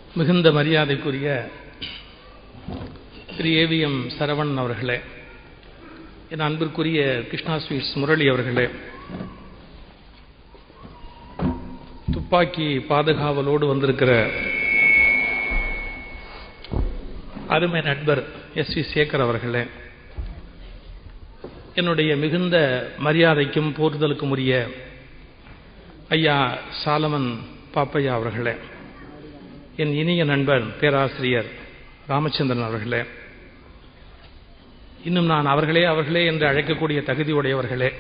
மிகுந்த மரியாதைக்குரிய திரு ஏவிஎம் சரவணன் அவர்களே என் அன்பிற்குரிய கிருஷ்ணா ஸ்வீட்ஸ் முரளி அவர்களே துப்பாக்கி பாதுகாவலோடு வந்திருக்கிற அருமை நண்பர் எஸ் வி சேகர் அவர்களே என்னுடைய மிகுந்த மரியாதைக்கும் போற்றுதலுக்கும் உரிய ஐயா சாலமன் பாப்பையா அவர்களே என் இனிய நண்பர் பேராசிரியர் ராமச்சந்திரன் அவர்களே இன்னும் நான் அவர்களே அவர்களே என்று அழைக்கக்கூடிய தகுதி உடையவர்களே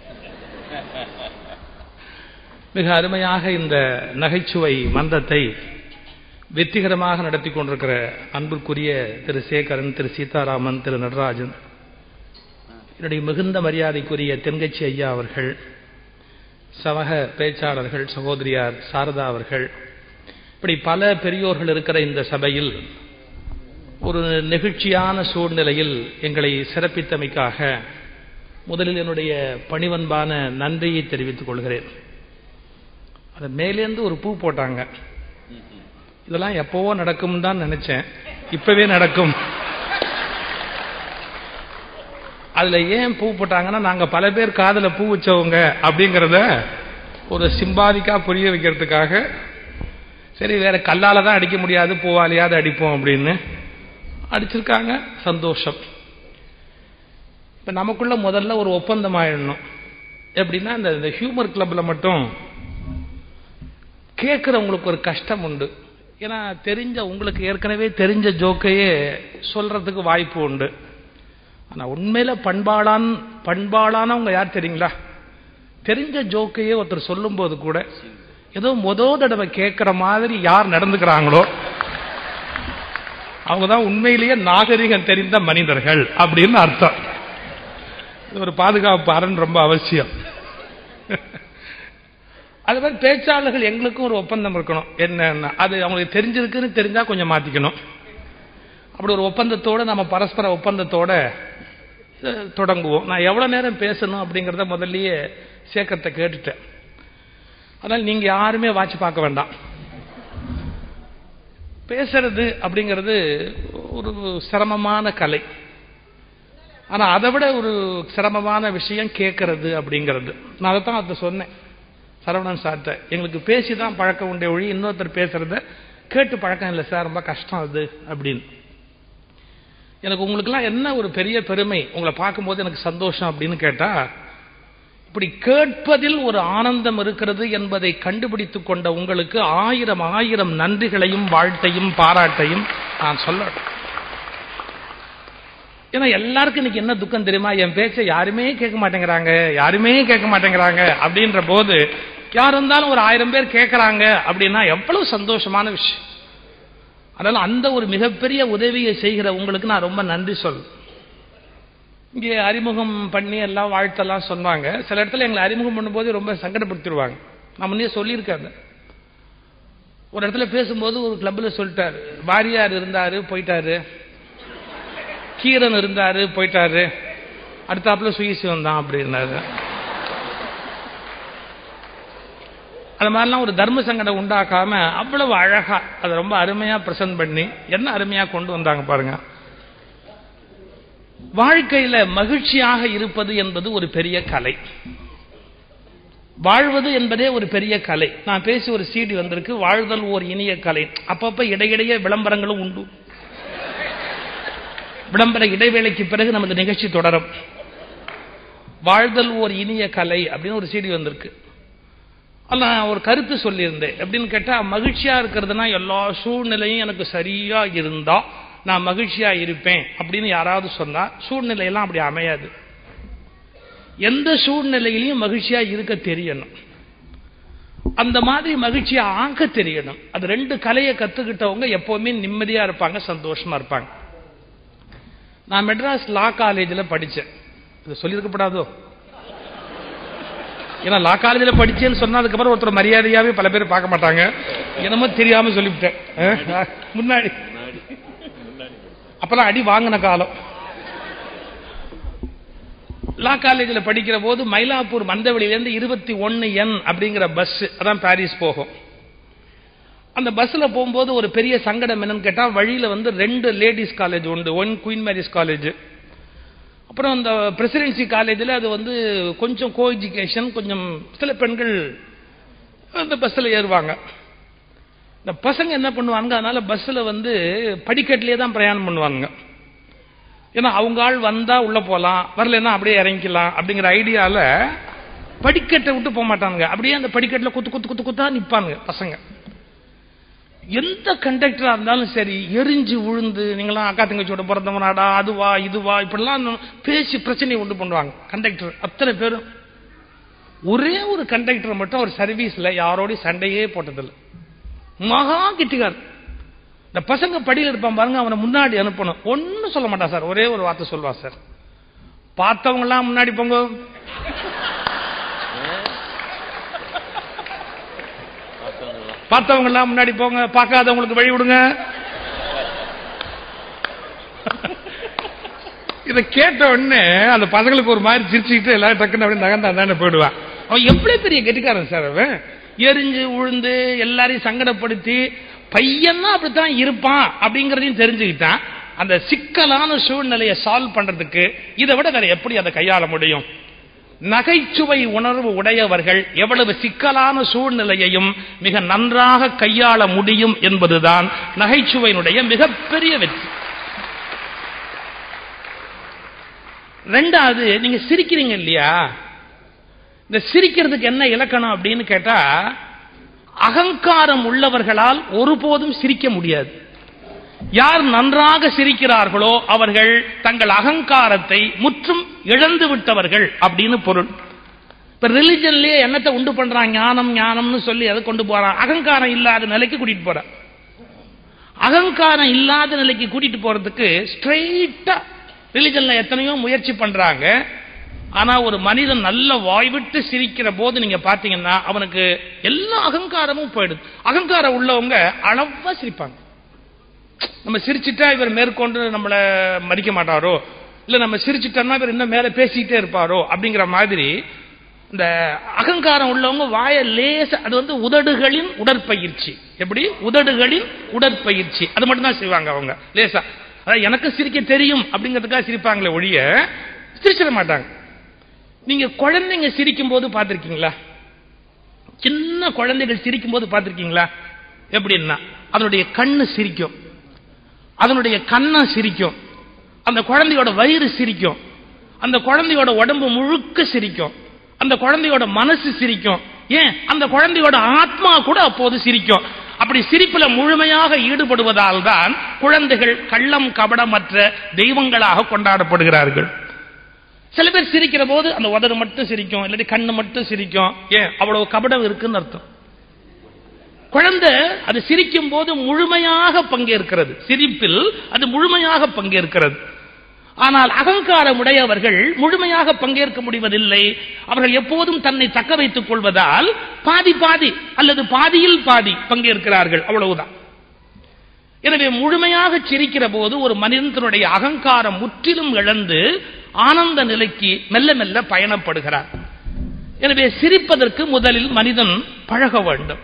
மிக அருமையாக இந்த நகைச்சுவை மன்றத்தை வெற்றிகரமாக நடத்தி கொண்டிருக்கிற அன்பிற்குரிய திரு சேகரன் திரு சீதாராமன் திரு நடராஜன் என்னுடைய மிகுந்த மரியாதைக்குரிய தென்கட்சி ஐயா அவர்கள் சமக பேச்சாளர்கள் சகோதரியார் சாரதா அவர்கள் இப்படி பல பெரியோர்கள் இருக்கிற இந்த சபையில் ஒரு நெகிழ்ச்சியான சூழ்நிலையில் எங்களை சிறப்பித்தமைக்காக முதலில் என்னுடைய பணிவன்பான நன்றியை தெரிவித்துக் கொள்கிறேன் அது மேலேருந்து ஒரு பூ போட்டாங்க இதெல்லாம் எப்போவோ நடக்கும் தான் நினைச்சேன் இப்பவே நடக்கும் அதுல ஏன் பூ போட்டாங்கன்னா நாங்க பல பேர் காதல பூ வச்சவங்க அப்படிங்கறத ஒரு சிம்பாலிக்கா புரிய வைக்கிறதுக்காக சரி வேற கல்லால தான் அடிக்க முடியாது பூவாலியாவது அடிப்போம் அப்படின்னு அடிச்சிருக்காங்க சந்தோஷம் இப்ப நமக்குள்ள முதல்ல ஒரு ஒப்பந்தம் ஆயிடணும் எப்படின்னா இந்த ஹியூமர் கிளப்ல மட்டும் கேட்கிறவங்களுக்கு ஒரு கஷ்டம் உண்டு ஏன்னா தெரிஞ்ச உங்களுக்கு ஏற்கனவே தெரிஞ்ச ஜோக்கையே சொல்றதுக்கு வாய்ப்பு உண்டு ஆனா உண்மையில பண்பாளான் பண்பாளானவங்க யார் தெரியுங்களா தெரிஞ்ச ஜோக்கையே ஒருத்தர் சொல்லும் போது கூட ஏதோ முத தடவை கேட்கிற மாதிரி யார் நடந்துக்கிறாங்களோ அவங்க தான் உண்மையிலேயே நாகரிகம் தெரிந்த மனிதர்கள் அப்படின்னு அர்த்தம் ஒரு பாதுகாப்பு அரண் ரொம்ப அவசியம் அது மாதிரி பேச்சாளர்கள் எங்களுக்கும் ஒரு ஒப்பந்தம் இருக்கணும் என்ன அது அவங்களுக்கு தெரிஞ்சிருக்குன்னு தெரிஞ்சா கொஞ்சம் மாத்திக்கணும் அப்படி ஒரு ஒப்பந்தத்தோட நம்ம பரஸ்பர ஒப்பந்தத்தோட தொடங்குவோம் நான் எவ்வளவு நேரம் பேசணும் அப்படிங்கிறத முதல்லயே சேக்கத்தை கேட்டுட்டேன் அதனால் நீங்க யாருமே வாட்சி பார்க்க வேண்டாம் பேசுறது அப்படிங்கிறது ஒரு சிரமமான கலை ஆனா அதை விட ஒரு சிரமமான விஷயம் கேட்கறது அப்படிங்கிறது நான் அதை தான் அதை சொன்னேன் சரவணன் சார்ட்ட எங்களுக்கு பேசி தான் பழக்கம் உண்டே ஒழி இன்னொருத்தர் பேசுறத கேட்டு பழக்கம் இல்லை சார் ரொம்ப கஷ்டம் அது அப்படின்னு எனக்கு உங்களுக்கெல்லாம் என்ன ஒரு பெரிய பெருமை உங்களை பார்க்கும்போது எனக்கு சந்தோஷம் அப்படின்னு கேட்டா இப்படி கேட்பதில் ஒரு ஆனந்தம் இருக்கிறது என்பதை கண்டுபிடித்துக் கொண்ட உங்களுக்கு ஆயிரம் ஆயிரம் நன்றிகளையும் வாழ்த்தையும் பாராட்டையும் நான் சொல்ல ஏன்னா எல்லாருக்கும் இன்னைக்கு என்ன துக்கம் தெரியுமா என் பேச்சை யாருமே கேட்க மாட்டேங்கிறாங்க யாருமே கேட்க மாட்டேங்கிறாங்க அப்படின்ற போது யார் இருந்தாலும் ஒரு ஆயிரம் பேர் கேட்கறாங்க அப்படின்னா எவ்வளவு சந்தோஷமான விஷயம் அதனால அந்த ஒரு மிகப்பெரிய உதவியை செய்கிற உங்களுக்கு நான் ரொம்ப நன்றி சொல் இங்கே அறிமுகம் பண்ணி எல்லாம் வாழ்த்தெல்லாம் சொன்னாங்க சில இடத்துல எங்களை அறிமுகம் பண்ணும்போது ரொம்ப சங்கடப்படுத்திடுவாங்க நான் முன்னே சொல்லியிருக்காங்க ஒரு இடத்துல பேசும்போது ஒரு கிளப்ல சொல்லிட்டாரு வாரியார் இருந்தாரு போயிட்டாரு கீரன் இருந்தாரு போயிட்டாரு அடுத்தாப்புல சுயசிவம் தான் அப்படின்னாரு அது மாதிரிலாம் ஒரு தர்ம சங்கடம் உண்டாக்காம அவ்வளவு அழகா அதை ரொம்ப அருமையா பிரசன்ட் பண்ணி என்ன அருமையா கொண்டு வந்தாங்க பாருங்க வாழ்க்கையில மகிழ்ச்சியாக இருப்பது என்பது ஒரு பெரிய கலை வாழ்வது என்பதே ஒரு பெரிய கலை நான் பேசி ஒரு சீடி வந்திருக்கு வாழ்தல் ஓர் இனிய கலை அப்பப்ப இடையிடையே விளம்பரங்களும் உண்டு விளம்பர இடைவேளைக்கு பிறகு நமது நிகழ்ச்சி தொடரும் வாழ்தல் ஓர் இனிய கலை அப்படின்னு ஒரு சீடி வந்திருக்கு அல்ல நான் ஒரு கருத்து சொல்லியிருந்தேன் எப்படின்னு கேட்டா மகிழ்ச்சியா இருக்கிறதுனா எல்லா சூழ்நிலையும் எனக்கு சரியா இருந்தா நான் மகிழ்ச்சியா இருப்பேன் அப்படின்னு யாராவது சொன்னா சூழ்நிலையெல்லாம் அப்படி அமையாது எந்த சூழ்நிலையிலையும் மகிழ்ச்சியா இருக்க தெரியணும் அந்த மாதிரி மகிழ்ச்சியா ஆக்க தெரியணும் அது ரெண்டு கலையை கத்துக்கிட்டவங்க எப்பவுமே நிம்மதியா இருப்பாங்க சந்தோஷமா இருப்பாங்க நான் மெட்ராஸ் லா காலேஜில் படித்தேன் இது சொல்லியிருக்கப்படாதோ ஏன்னா லா காலேஜில் படிச்சேன்னு சொன்னா அதுக்கப்புறம் ஒருத்தர் மரியாதையாவே பல பேர் பார்க்க மாட்டாங்க என்னமோ தெரியாம சொல்லிவிட்டேன் முன்னாடி அப்பெல்லாம் அடி வாங்கின காலம் லா காலேஜில் படிக்கிற போது மயிலாப்பூர் மந்தவெளியிலேருந்து இருபத்தி ஒன்னு என் அப்படிங்கிற பஸ் அதான் பாரிஸ் போகும் அந்த பஸ்ல போகும்போது ஒரு பெரிய சங்கடம் என்னன்னு கேட்டா வழியில வந்து ரெண்டு லேடிஸ் காலேஜ் உண்டு ஒன் குயின் மேரிஸ் காலேஜ் அப்புறம் அந்த பிரசிடென்சி காலேஜில் அது வந்து கொஞ்சம் கோ எஜுகேஷன் கொஞ்சம் சில பெண்கள் அந்த பஸ்ஸில் ஏறுவாங்க இந்த பசங்க என்ன பண்ணுவாங்க அதனால பஸ்ஸில் வந்து படிக்கட்டிலே தான் பிரயாணம் பண்ணுவாங்க ஏன்னா அவங்க ஆள் வந்தா உள்ள போகலாம் வரலன்னா அப்படியே இறங்கிக்கலாம் அப்படிங்கிற ஐடியாவில் படிக்கட்டை விட்டு போக மாட்டாங்க அப்படியே அந்த படிக்கட்டில் குத்து குத்து குத்து குத்தா நிற்பாங்க பசங்க எந்த கண்டக்டரா இருந்தாலும் சரி எரிஞ்சு விழுந்து நீங்களாம் அக்கா தங்கச்சியோட பிறந்தவனாடா அதுவா இதுவா இப்படிலாம் பேசி பிரச்சனையை உண்டு பண்ணுவாங்க கண்டக்டர் அத்தனை பேரும் ஒரே ஒரு கண்டக்டர் மட்டும் ஒரு சர்வீஸ்ல யாரோடய சண்டையே போட்டதில்லை மகா கிட்டிகார் இந்த பசங்க படியில் இருப்பான் பாருங்க அவனை முன்னாடி அனுப்பணும் ஒன்னும் சொல்ல மாட்டான் சார் ஒரே ஒரு வார்த்தை சொல்வா சார் பார்த்தவங்க எல்லாம் முன்னாடி போங்க பார்த்தவங்க எல்லாம் முன்னாடி போங்க பார்க்காதவங்களுக்கு வழி விடுங்க இதை கேட்ட உடனே அந்த பசங்களுக்கு ஒரு மாதிரி சிரிச்சுக்கிட்டு எல்லாரும் டக்குன்னு அப்படியே நகர்ந்து அந்தாண்ட போயிடுவான் அவன் எவ்வளவு பெரிய கெட்டிக்காரன் சார் அவன் எரிஞ்சு உழுந்து எல்லாரையும் சங்கடப்படுத்தி பையன்னா அப்படித்தான் இருப்பான் அப்படிங்கறதையும் தெரிஞ்சுக்கிட்டான் அந்த சிக்கலான சூழ்நிலையை சால்வ் பண்றதுக்கு இதை விட வேற எப்படி அதை கையாள முடியும் நகைச்சுவை உணர்வு உடையவர்கள் எவ்வளவு சிக்கலான சூழ்நிலையையும் மிக நன்றாக கையாள முடியும் என்பதுதான் நகைச்சுவையினுடைய மிகப்பெரிய வெற்றி ரெண்டாவது நீங்க சிரிக்கிறீங்க இல்லையா இந்த சிரிக்கிறதுக்கு என்ன இலக்கணம் அப்படின்னு கேட்டா அகங்காரம் உள்ளவர்களால் ஒருபோதும் சிரிக்க முடியாது யார் நன்றாக சிரிக்கிறார்களோ அவர்கள் தங்கள் அகங்காரத்தை முற்றும் இழந்து விட்டவர்கள் அப்படின்னு பொருள் இப்ப ரிலிஜன்லயே என்னத்தை உண்டு பண்றான் ஞானம் ஞானம்னு சொல்லி அதை கொண்டு போறான் அகங்காரம் இல்லாத நிலைக்கு கூட்டிட்டு போறான் அகங்காரம் இல்லாத நிலைக்கு கூட்டிட்டு போறதுக்கு ஸ்ட்ரெயிட்டா ரிலிஜன்ல எத்தனையோ முயற்சி பண்றாங்க ஆனா ஒரு மனிதன் நல்ல வாய்விட்டு சிரிக்கிற போது நீங்க பாத்தீங்கன்னா அவனுக்கு எல்லா அகங்காரமும் போயிடுது அகங்காரம் உள்ளவங்க அளவா சிரிப்பாங்க நம்ம சிரிச்சிட்டா இவர் மேற்கொண்டு நம்மள மதிக்க மாட்டாரோ இல்ல நம்ம சிரிச்சிட்டோம்னா இவர் இன்னும் மேல பேசிக்கிட்டே இருப்பாரோ அப்படிங்கிற மாதிரி இந்த அகங்காரம் உள்ளவங்க வாய லேச அது வந்து உதடுகளின் உடற்பயிற்சி எப்படி உதடுகளின் உடற்பயிற்சி அது மட்டும் தான் செய்வாங்க அவங்க லேசா அதாவது எனக்கு சிரிக்க தெரியும் அப்படிங்கிறதுக்காக சிரிப்பாங்களே ஒழிய சிரிச்சிட மாட்டாங்க நீங்க குழந்தைங்க சிரிக்கும் போது பார்த்திருக்கீங்களா சின்ன குழந்தைகள் சிரிக்கும் போது பார்த்திருக்கீங்களா எப்படின்னா அதனுடைய கண்ணு சிரிக்கும் அதனுடைய கண்ணம் சிரிக்கும் அந்த குழந்தையோட வயிறு சிரிக்கும் அந்த குழந்தையோட உடம்பு முழுக்க சிரிக்கும் அந்த குழந்தையோட மனசு சிரிக்கும் ஏன் அந்த குழந்தையோட ஆத்மா கூட அப்போது சிரிக்கும் அப்படி சிரிப்புல முழுமையாக ஈடுபடுவதால் தான் குழந்தைகள் கள்ளம் கபடமற்ற தெய்வங்களாக கொண்டாடப்படுகிறார்கள் சில பேர் சிரிக்கிற போது அந்த உதடு மட்டும் சிரிக்கும் இல்லாட்டி கண்ணு மட்டும் சிரிக்கும் ஏன் அவ்வளவு கபடம் இருக்குன்னு அர்த்தம் குழந்தை அது சிரிக்கும் போது முழுமையாக பங்கேற்கிறது சிரிப்பில் அது முழுமையாக பங்கேற்கிறது ஆனால் அகங்காரம் உடையவர்கள் முழுமையாக பங்கேற்க முடிவதில்லை அவர்கள் எப்போதும் தன்னை தக்க வைத்துக் கொள்வதால் பாதி பாதி அல்லது பாதியில் பாதி பங்கேற்கிறார்கள் அவ்வளவுதான் எனவே முழுமையாக சிரிக்கிற போது ஒரு மனிதனுடைய அகங்காரம் முற்றிலும் இழந்து ஆனந்த நிலைக்கு மெல்ல மெல்ல பயணப்படுகிறார் எனவே சிரிப்பதற்கு முதலில் மனிதன் பழக வேண்டும்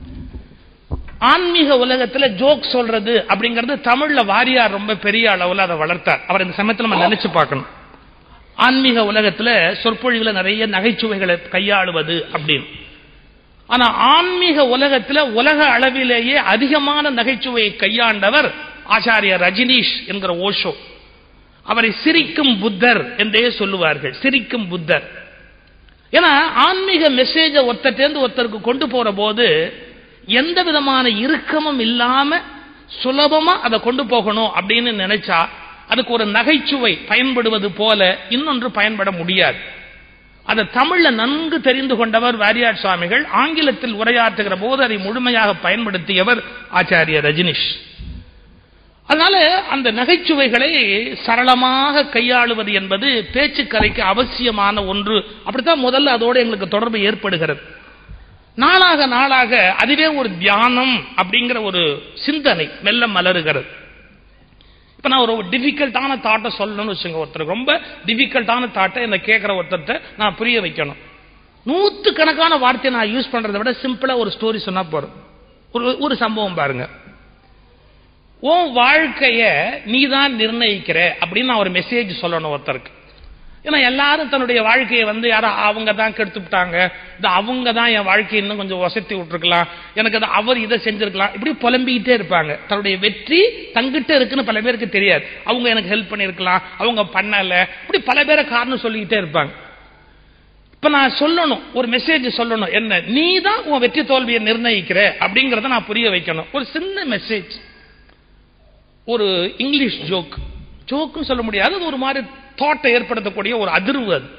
ஆன்மீக உலகத்துல ஜோக் சொல்றது அப்படிங்கிறது தமிழ்ல வாரியார் ரொம்ப பெரிய அளவுல அதை வளர்த்தார் அவர் இந்த சமயத்தில் நம்ம நினைச்சு பார்க்கணும் ஆன்மீக உலகத்துல சொற்பொழிவுல நிறைய நகைச்சுவைகளை கையாளுவது அப்படின்னு ஆனா ஆன்மீக உலகத்துல உலக அளவிலேயே அதிகமான நகைச்சுவையை கையாண்டவர் ஆச்சாரிய ரஜினீஷ் என்கிற ஓஷோ அவரை சிரிக்கும் புத்தர் என்றே சொல்லுவார்கள் சிரிக்கும் புத்தர் ஏன்னா ஆன்மீக மெசேஜ ஒருத்தர்ந்து ஒருத்தருக்கு கொண்டு போற போது எந்த விதமான இறுக்கமும் இல்லாம சுலபமா அதை கொண்டு போகணும் அப்படின்னு நினைச்சா அதுக்கு ஒரு நகைச்சுவை பயன்படுவது போல இன்னொன்று பயன்பட முடியாது அதை தமிழ்ல நன்கு தெரிந்து கொண்டவர் வாரியார் சுவாமிகள் ஆங்கிலத்தில் உரையாற்றுகிற போது அதை முழுமையாக பயன்படுத்தியவர் ஆச்சாரிய ரஜினிஷ் அதனால அந்த நகைச்சுவைகளை சரளமாக கையாளுவது என்பது பேச்சுக்கலைக்கு அவசியமான ஒன்று அப்படித்தான் முதல்ல அதோடு எங்களுக்கு தொடர்பு ஏற்படுகிறது நாளாக நாளாக அதுவே ஒரு தியானம் அப்படிங்கிற ஒரு சிந்தனை மெல்ல மலருகிறது இப்ப நான் ஒரு டிஃபிகல்ட்டான தாட்டை சொல்லணும்னு வச்சுங்க ஒருத்தருக்கு ரொம்ப டிஃபிகல்ட்டான தாட்டை என்ன கேட்கிற ஒருத்தர்கிட்ட நான் புரிய வைக்கணும் நூத்து கணக்கான வார்த்தையை நான் யூஸ் பண்றதை விட சிம்பிளா ஒரு ஸ்டோரி சொன்னா போறோம் ஒரு ஒரு சம்பவம் பாருங்க உன் வாழ்க்கைய நீதான் நிர்ணயிக்கிற அப்படின்னு நான் ஒரு மெசேஜ் சொல்லணும் ஒருத்தருக்கு ஏன்னா எல்லாரும் தன்னுடைய வாழ்க்கையை வந்து யாரோ அவங்க தான் கெடுத்துட்டாங்க இது அவங்க தான் என் வாழ்க்கையை இன்னும் கொஞ்சம் வசத்தி விட்டுருக்கலாம் எனக்கு அது அவர் இதை செஞ்சிருக்கலாம் இப்படி புலம்பிக்கிட்டே இருப்பாங்க தன்னுடைய வெற்றி தங்கிட்ட இருக்குன்னு பல பேருக்கு தெரியாது அவங்க எனக்கு ஹெல்ப் பண்ணியிருக்கலாம் அவங்க பண்ணல இப்படி பல பேரை காரணம் சொல்லிக்கிட்டே இருப்பாங்க இப்ப நான் சொல்லணும் ஒரு மெசேஜ் சொல்லணும் என்ன நீ தான் உன் வெற்றி தோல்வியை நிர்ணயிக்கிற அப்படிங்கறத நான் புரிய வைக்கணும் ஒரு சின்ன மெசேஜ் ஒரு இங்கிலீஷ் ஜோக் ஜோக்குன்னு சொல்ல முடியாது அது ஒரு மாதிரி தோட்டை ஏற்படுத்தக்கூடிய ஒரு அதிர்வு அது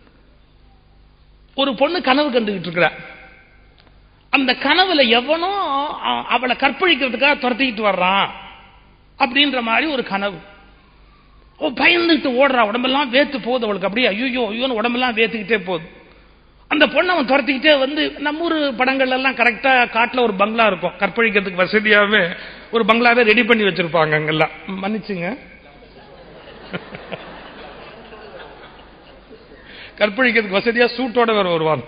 ஒரு பொண்ணு கனவு கண்டுகிட்டு இருக்கிறா அந்த கனவுல எவனோ அ- அவளை கற்பழிக்கிறதுக்காக துரத்திக்கிட்டு வர்றான் அப்படின்ற மாதிரி ஒரு கனவு ஓ பயந்துட்டு ஓடுறா உடம்பெல்லாம் வேத்து போகுது அவளுக்கு அப்படியே ஐயோ ஐயோன்னு உடம்பெல்லாம் வேத்துக்கிட்டே போகுது அந்த பொண்ணை அவன் துரத்திக்கிட்டே வந்து நம்ம ஊர் படங்கள்ல எல்லாம் கரெக்டா காட்டுல ஒரு பங்களா இருக்கும் கற்பழிக்கிறதுக்கு வசதியாவே ஒரு பங்களாவே ரெடி பண்ணி வச்சிருப்பாங்க அங்கெல்லாம் மன்னிச்சுங்க கற்பழிக்கிறதுக்கு வசதியா சூட்டோட வேற வருவாங்க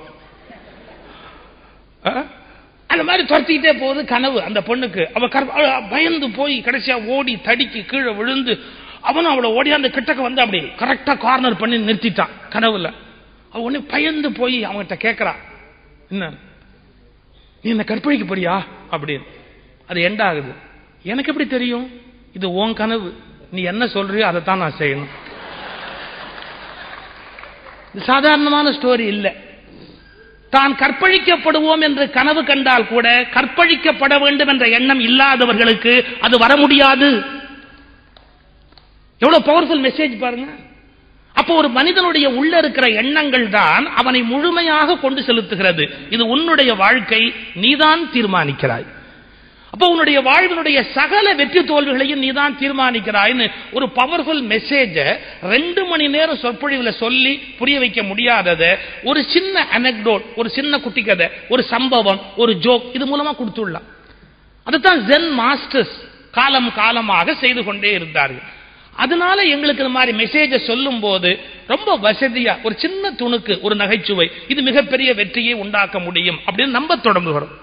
ஆ? அந்த மாதிரி துரத்திக்கிட்டே போகுது கனவு அந்த பொண்ணுக்கு அவ கற்ப- அவ பயந்து போய் கடைசியா ஓடி தடிக்கு கீழே விழுந்து அவனும் அவளை ஓடியாந்து கிட்டக்க வந்து அப்படி கரெக்டா கார்னர் பண்ணி நிறுத்திட்டான் கனவுல அவ உடனே பயந்து போய் அவன்கிட்ட கேட்கறா என்ன நீ என்ன கற்பழிக்க போறியா அப்படின்னு அது எண்ட் ஆகுது எனக்கு எப்படி தெரியும் இது உன் கனவு நீ என்ன சொல்றியோ அதை தான் நான் செய்யணும் இது சாதாரணமான ஸ்டோரி இல்லை தான் கற்பழிக்கப்படுவோம் என்று கனவு கண்டால் கூட கற்பழிக்கப்பட வேண்டும் என்ற எண்ணம் இல்லாதவர்களுக்கு அது வர முடியாது எவ்வளவு பவர்ஃபுல் மெசேஜ் பாருங்க அப்போ ஒரு மனிதனுடைய உள்ள இருக்கிற எண்ணங்கள் தான் அவனை முழுமையாக கொண்டு செலுத்துகிறது இது உன்னுடைய வாழ்க்கை நீதான் தீர்மானிக்கிறாய் அப்போ உன்னுடைய வாழ்வினுடைய சகல வெற்றி தோல்விகளையும் நீதான் தீர்மானிக்கிறாய்னு ஒரு பவர்ஃபுல் மெசேஜ ரெண்டு மணி நேரம் சொற்பொழிவுல சொல்லி புரிய வைக்க முடியாதத ஒரு சின்ன அனெக்டோட் ஒரு சின்ன குட்டி கதை ஒரு சம்பவம் ஒரு ஜோக் இது மூலமா கொடுத்துடலாம் அதுதான் ஜென் மாஸ்டர்ஸ் காலம் காலமாக செய்து கொண்டே இருந்தார்கள் அதனால எங்களுக்கு இந்த மாதிரி மெசேஜை சொல்லும் போது ரொம்ப வசதியா ஒரு சின்ன துணுக்கு ஒரு நகைச்சுவை இது மிகப்பெரிய வெற்றியை உண்டாக்க முடியும் அப்படின்னு நம்ப தொடங்குகிறோம்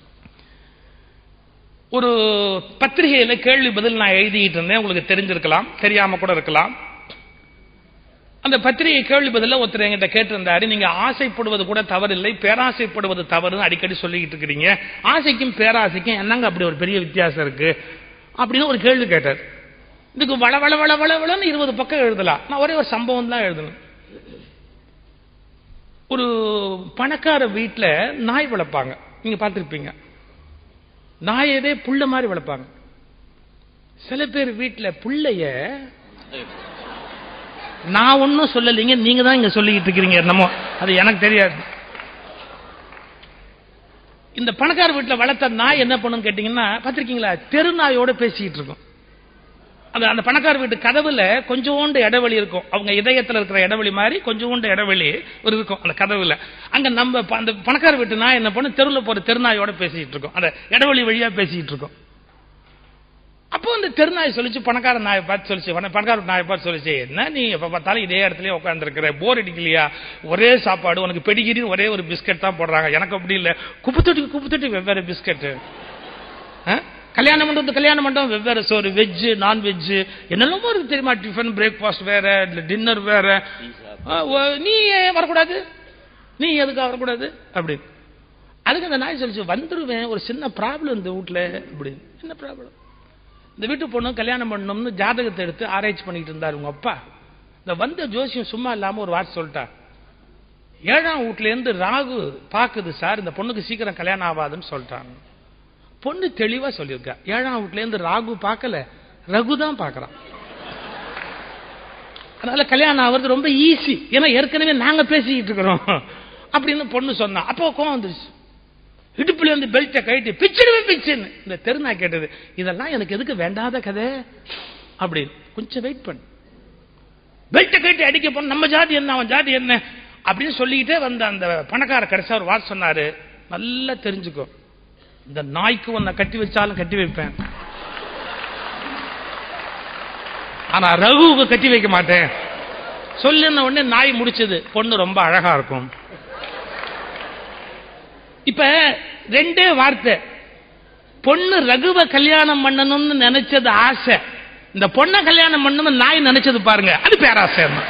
ஒரு பத்திரிகையில கேள்வி பதில் நான் எழுதிட்டு இருந்தேன் உங்களுக்கு தெரிஞ்சிருக்கலாம் தெரியாம கூட இருக்கலாம் அந்த பத்திரிகை கேள்வி பதில ஒருத்தர் என்கிட்ட கேட்டிருந்தாரு நீங்க ஆசைப்படுவது கூட தவறில்லை பேராசைப்படுவது தவறுன்னு அடிக்கடி சொல்லிக்கிட்டு இருக்கிறீங்க ஆசைக்கும் பேராசைக்கும் என்னங்க அப்படி ஒரு பெரிய வித்தியாசம் இருக்கு அப்படின்னு ஒரு கேள்வி கேட்டார் இதுக்கு வள வள வள வள வளன்னு இருபது பக்கம் எழுதலாம் நான் ஒரே ஒரு சம்பவம் தான் எழுதணும் ஒரு பணக்கார வீட்டில் நாய் வளர்ப்பாங்க நீங்க பார்த்துருப்பீங்க நாயவே புள்ள மாதிரி வளர்ப்பாங்க சில பேர் வீட்டில் புள்ளைய நான் ஒன்றும் சொல்லலைங்க நீங்க தான் இங்க சொல்லிக்கிட்டு இருக்கிறீங்க என்னமோ அது எனக்கு தெரியாது இந்த பணக்கார வீட்டில் வளர்த்த நாய் என்ன பண்ணுன்னு கேட்டீங்கன்னா பார்த்திருக்கீங்களா தெரு நாயோட பேசிக்கிட்டு இருக்கும் அந்த அந்த பணக்கார வீட்டு கதவுல கொஞ்சோண்டு இடைவெளி இருக்கும் அவங்க இதயத்துல இருக்கிற இடைவெளி மாதிரி கொஞ்சோண்டு இடைவெளி ஒரு இருக்கும் அந்த கதவுல அங்க நம்ம ப- அந்த பணக்கார வீட்டு நாய் என்ன பண்ணும் தெருவில் போற தெருநாயோட பேசிட்டு இருக்கோம் அந்த இடைவெளி வழியா பேசிட்டு இருக்கோம் அப்போ அந்த தெருநாய் சொல்லிச்சு பணக்கார நாயை பார்த்து சொல்லிச்சு வன- பணக்கார நாயை பார்த்து சொல்லிச்சு என்ன நீ எப்ப பார்த்தாலும் இதே இடத்துல உட்காந்துருக்கிற போர் அடிக்கலையா ஒரே சாப்பாடு உனக்கு பெடிகிரி ஒரே ஒரு பிஸ்கட் தான் போடுறாங்க எனக்கு அப்படி இல்லை குப்பு தொட்டிக்கு குப்பு தொட்டி வெவ்வேறு பிஸ்கட் கல்யாண மண்டபத்து கல்யாண மண்டபம் வெவ்வேறு சோறு வெஜ் நான் வெஜ் என்னென்னமோ இருக்கு தெரியுமா டிஃபன் பிரேக்ஃபாஸ்ட் வேற டின்னர் வேற ஆ, ஓ- நீ ஏன் வரக்கூடாது நீ எதுக்கு வரக்கூடாது அப்படின்னு அதுக்கு அந்த நாய் சொல்லிச்சு வந்துருவேன் ஒரு சின்ன ப்ராப்ளம் இந்த வீட்டில் அப்படின்னு என்ன ப்ராப்ளம் இந்த வீட்டு பொண்ணு கல்யாணம் பண்ணணும்னு ஜாதகத்தை எடுத்து ஆராய்ச்சி பண்ணிட்டு இருந்தார் உங்க அப்பா இந்த வந்த ஜோசியம் சும்மா இல்லாம ஒரு வார்த்தை சொல்லிட்டா ஏழாம் வீட்ல இருந்து ராகு பாக்குது சார் இந்த பொண்ணுக்கு சீக்கிரம் கல்யாணம் ஆகாதுன்னு சொல்லிட்டாங்க பொண்ணு தெளிவா சொல்லியிருக்கா ஏழாம் வீட்ல இருந்து ராகு பார்க்கல ரகு தான் பார்க்கறான் அதனால கல்யாணம் ஆகிறது ரொம்ப ஈஸி ஏன்னா ஏற்கனவே நாங்க பேசிக்கிட்டு இருக்கிறோம் அப்படின்னு பொண்ணு சொன்னா அப்போ கோவம் வந்துருச்சு இடுப்புல இருந்து பெல்ட்டை கழட்டி பிச்சிடுவேன் பிச்சுன்னு இந்த தெருநாய் கேட்டது இதெல்லாம் எனக்கு எதுக்கு வேண்டாத கதை அப்படின்னு கொஞ்சம் வெயிட் பண்ணு பெல்ட்டை கழட்டி அடிக்க போன நம்ம ஜாதி என்ன அவன் ஜாதி என்ன அப்படின்னு சொல்லிக்கிட்டே வந்த அந்த பணக்கார கடைசியா ஒரு வார்த்தை சொன்னாரு நல்லா தெரிஞ்சுக்கோ இந்த நாய்க்கு உன்னை கட்டி வச்சாலும் கட்டி வைப்பேன் ஆனா ரகுவுக்கு கட்டி வைக்க மாட்டேன் சொல்லுன உடனே நாய் முடிச்சது பொண்ணு ரொம்ப அழகா இருக்கும் இப்ப ரெண்டே வார்த்தை பொண்ணு ரகுவ கல்யாணம் பண்ணணும்னு நினைச்சது ஆசை இந்த பொண்ணை கல்யாணம் பண்ணணும்னு நாய் நினைச்சது பாருங்க அது பேராசை தான்.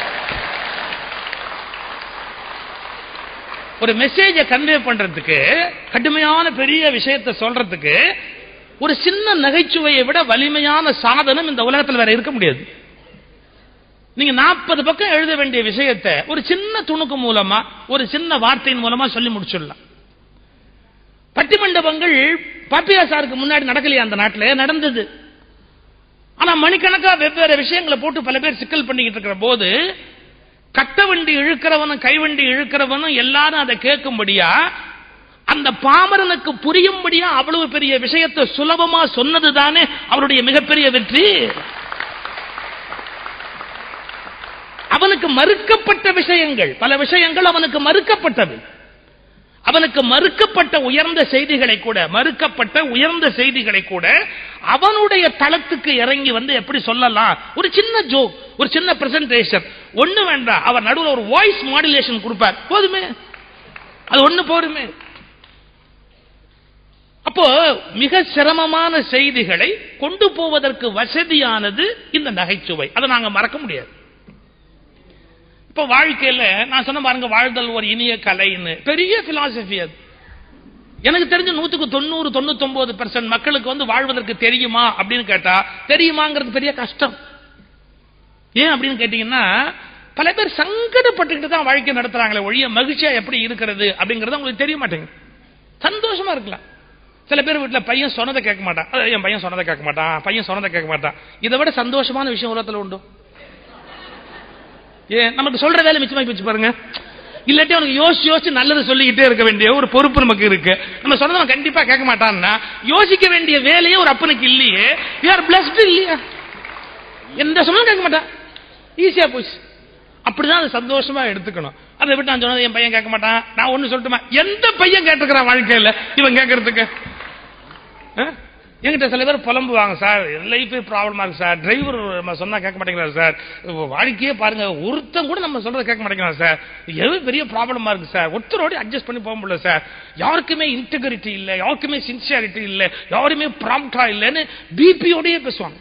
ஒரு மெசேஜை கன்வே பண்றதுக்கு கடுமையான பெரிய விஷயத்தை சொல்றதுக்கு ஒரு சின்ன நகைச்சுவையை விட வலிமையான சாதனம் இந்த உலகத்தில் வேற இருக்க முடியாது நீங்க நாற்பது பக்கம் எழுத வேண்டிய விஷயத்தை ஒரு சின்ன துணுக்கு மூலமா ஒரு சின்ன வார்த்தையின் மூலமா சொல்லி முடிச்சிடலாம் பட்டிமண்டபங்கள் பாப்பியா சாருக்கு முன்னாடி நடக்கலையா அந்த நாட்டில் நடந்தது ஆனா மணிக்கணக்கா வெவ்வேறு விஷயங்களை போட்டு பல பேர் சிக்கல் பண்ணிக்கிட்டு இருக்கிற போது கட்ட வண்டி இழுக்கிறவனும் கைவண்டி இழுக்கிறவனும் எல்லாரும் அதை கேட்கும்படியா அந்த பாமரனுக்கு புரியும்படியா அவ்வளவு பெரிய விஷயத்தை சுலபமா சொன்னது தானே அவருடைய மிகப்பெரிய வெற்றி அவனுக்கு மறுக்கப்பட்ட விஷயங்கள் பல விஷயங்கள் அவனுக்கு மறுக்கப்பட்டது அவனுக்கு மறுக்கப்பட்ட உயர்ந்த செய்திகளை கூட மறுக்கப்பட்ட உயர்ந்த செய்திகளை கூட அவனுடைய தளத்துக்கு இறங்கி வந்து எப்படி சொல்லலாம் ஒரு சின்ன ஜோக் ஒரு சின்ன பிரசன்டேஷன் ஒண்ணு வேண்டாம் அவர் நடுவில் ஒரு வாய்ஸ் மாடுலேஷன் கொடுப்பார் போதுமே அது ஒண்ணு போதுமே அப்போ மிக சிரமமான செய்திகளை கொண்டு போவதற்கு வசதியானது இந்த நகைச்சுவை அதை நாங்க மறக்க முடியாது இப்ப வாழ்க்கையில நான் சொன்ன பாருங்க வாழ்தல் ஒரு இனிய கலைன்னு பெரிய பிலாசபி அது எனக்கு தெரிஞ்ச நூத்துக்கு தொண்ணூறு தொண்ணூத்தொன்பது பெர்சன்ட் மக்களுக்கு வந்து வாழ்வதற்கு தெரியுமா அப்படின்னு கேட்டா தெரியுமாங்கிறது பெரிய கஷ்டம் ஏன் அப்படின்னு கேட்டீங்கன்னா பல பேர் சங்கடப்பட்டுக்கிட்டு தான் வாழ்க்கை நடத்துறாங்களே ஒழிய மகிழ்ச்சியா எப்படி இருக்கிறது அப்படிங்கறது உங்களுக்கு தெரிய மாட்டேங்குது சந்தோஷமா இருக்கலாம் சில பேர் வீட்டுல பையன் சொன்னதை கேட்க மாட்டான் அஹ் என் பையன் சொன்னதை கேட்க மாட்டான் பையன் சொன்னதை கேட்க மாட்டான் இதை விட சந்தோஷமான விஷயம் உலகத்துல உண்டு ஏன் நமக்கு சொல்ற வேலை மிச்சமாக்கி வச்சு பாருங்க இல்லாட்டி அவனுக்கு யோசிச்சு யோசிச்சு நல்லது சொல்லிக்கிட்டே இருக்க வேண்டிய ஒரு பொறுப்பு நமக்கு இருக்கு நம்ம சொன்னதை அவன் கண்டிப்பா கேட்க மாட்டான்னா யோசிக்க வேண்டிய வேலையே ஒரு அப்பனுக்கு இல்லையே யார் பிளஸ்ட் இல்லையா எந்த சொன்னாலும் கேட்க மாட்டான் ஈஸியா போச்சு அப்படிதான் அதை சந்தோஷமா எடுத்துக்கணும் அதை விட்டு நான் சொன்னது என் பையன் கேட்க மாட்டான் நான் ஒண்ணு சொல்லட்டுமா எந்த பையன் கேட்டுக்கிறான் வாழ்க்கையில இவன் கேட்கறதுக்கு ஆ? என்கிட்ட சில பேர் புலம்புவாங்க சார் லைஃபே ப்ராப்ளமா இருக்கு சார் டிரைவர் நம்ம சொன்னா கேட்க மாட்டேங்கிறார் சார் வாழ்க்கையே பாருங்க ஒருத்தன் கூட நம்ம சொல்றதை கேட்க மாட்டேங்கிறான் சார் எவ்வளவு பெரிய ப்ராப்ளமா இருக்கு சார் ஒருத்தரோட அட்ஜஸ்ட் பண்ணி போக முடியல சார் யாருக்குமே இன்டெகிரிட்டி இல்ல யாருக்குமே சின்சியாரிட்டி இல்ல யாருமே ப்ராம்ப்டா இல்லைன்னு பிபியோடயே பேசுவாங்க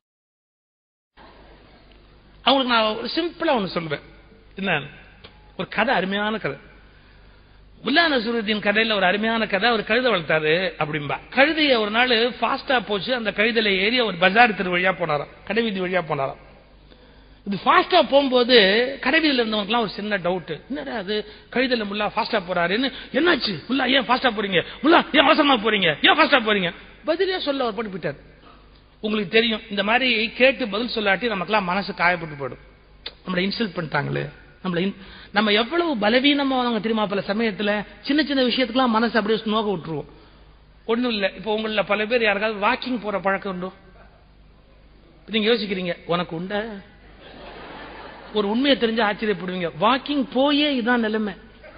அவங்களுக்கு நான் ஒரு சிம்பிளா ஒண்ணு சொல்லுவேன் என்ன ஒரு கதை அருமையான கதை முல்லா நசருதீன் கதையில ஒரு அருமையான கதை அவர் கழுதை வளர்த்தாரு அப்படிம்பா கழுதைய ஒரு நாள் ஃபாஸ்டா போச்சு அந்த கழுதையில ஏறி ஒரு பஜார் தெரு வழியா போனாராம் கடைவீதி வழியா போனாராம் இது ஃபாஸ்டா போகும்போது கடைவீதியில இருந்தவங்களுக்குலாம் ஒரு சின்ன டவுட் என்னடா அது கழுதையில முல்லா ஃபாஸ்டா போறாருன்னு என்னாச்சு முல்லா ஏன் ஃபாஸ்டா போறீங்க முல்லா ஏன் அவசரமா போறீங்க ஏன் ஃபாஸ்டா போறீங்க பதிலே சொல்ல அவர் போட்டு போயிட்டார் உங்களுக்கு தெரியும் இந்த மாதிரி கேட்டு பதில் சொல்லாட்டி நமக்கெல்லாம் மனசு காயப்பட்டு போயிடும் நம்மளை இன்சல்ட் பண்ணிட்டாங்களே நம்மள in- நம்ம எவ்வளவு பலவீனமானவங்க தெரியுமா பல சமயத்துல சின்ன சின்ன விஷயத்துக்குலாம் மனசு அப்படியே நோக்க விட்டுருவோம் ஒண்ணும் இல்ல இப்போ உங்கள பல பேர் யாருக்காவது வாக்கிங் போற பழக்கம் உண்டோ நீங்க யோசிக்கிறீங்க உனக்கு உண்டா ஒரு உண்மையை தெரிஞ்சு ஆச்சரியப்படுவீங்க வாக்கிங் போயே இதான் நிலைமை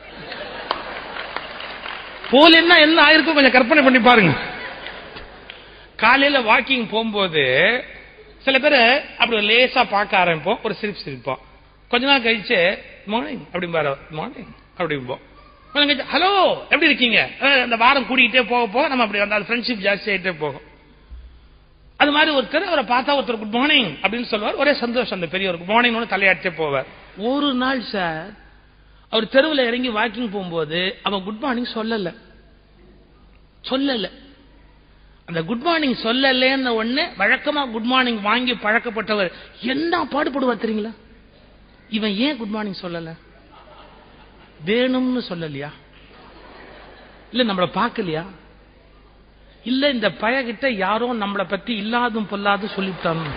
போலன்னா என்ன ஆயிருக்கும் கொஞ்சம் கற்பனை பண்ணி பாருங்க காலையில வாக்கிங் போகும்போது சில பேர் அப்படி லேசா பார்க்க ஆரம்பிப்போம் ஒரு சிரிப்பு சிரிப்போம் கொஞ்ச நாள் கழிச்சு மார்னிங் அப்படிம்பாரு மார்னிங் அப்படிம்போம் கொஞ்சம் கழிச்சு ஹலோ எப்படி இருக்கீங்க அஹ், அந்த வாரம் கூட்டிகிட்டே போக போக நம்ம அப்படி அந்த ஃப்ரெண்ட்ஷிப் ஜாஸ்தி ஆகிட்டே போகும் அது மாதிரி ஒருத்தர் அவரை பார்த்தா ஒருத்தர் குட் மார்னிங் அப்படின்னு சொல்லுவார் ஒரே சந்தோஷம் அந்த பெரியவர் குட் மார்னிங் தலையாட்டே போவார் ஒரு நாள் சார் அவர் தெருவில் இறங்கி வாக்கிங் போகும்போது அவன் குட் மார்னிங் சொல்லல சொல்லல அந்த குட் மார்னிங் சொல்லலன்னு ஒண்ணு வழக்கமா குட் மார்னிங் வாங்கி பழக்கப்பட்டவர் என்ன பாடுபடுவார் தெரியுங்களா இவன் ஏன் குட் மார்னிங் சொல்லல வேணும்னு சொல்லலையா இல்ல நம்மள பார்க்கலையா இல்ல இந்த பயகிட்ட யாரோ நம்மளை பத்தி இல்லாதும் பொல்லாதும் சொல்லிவிட்டான்னு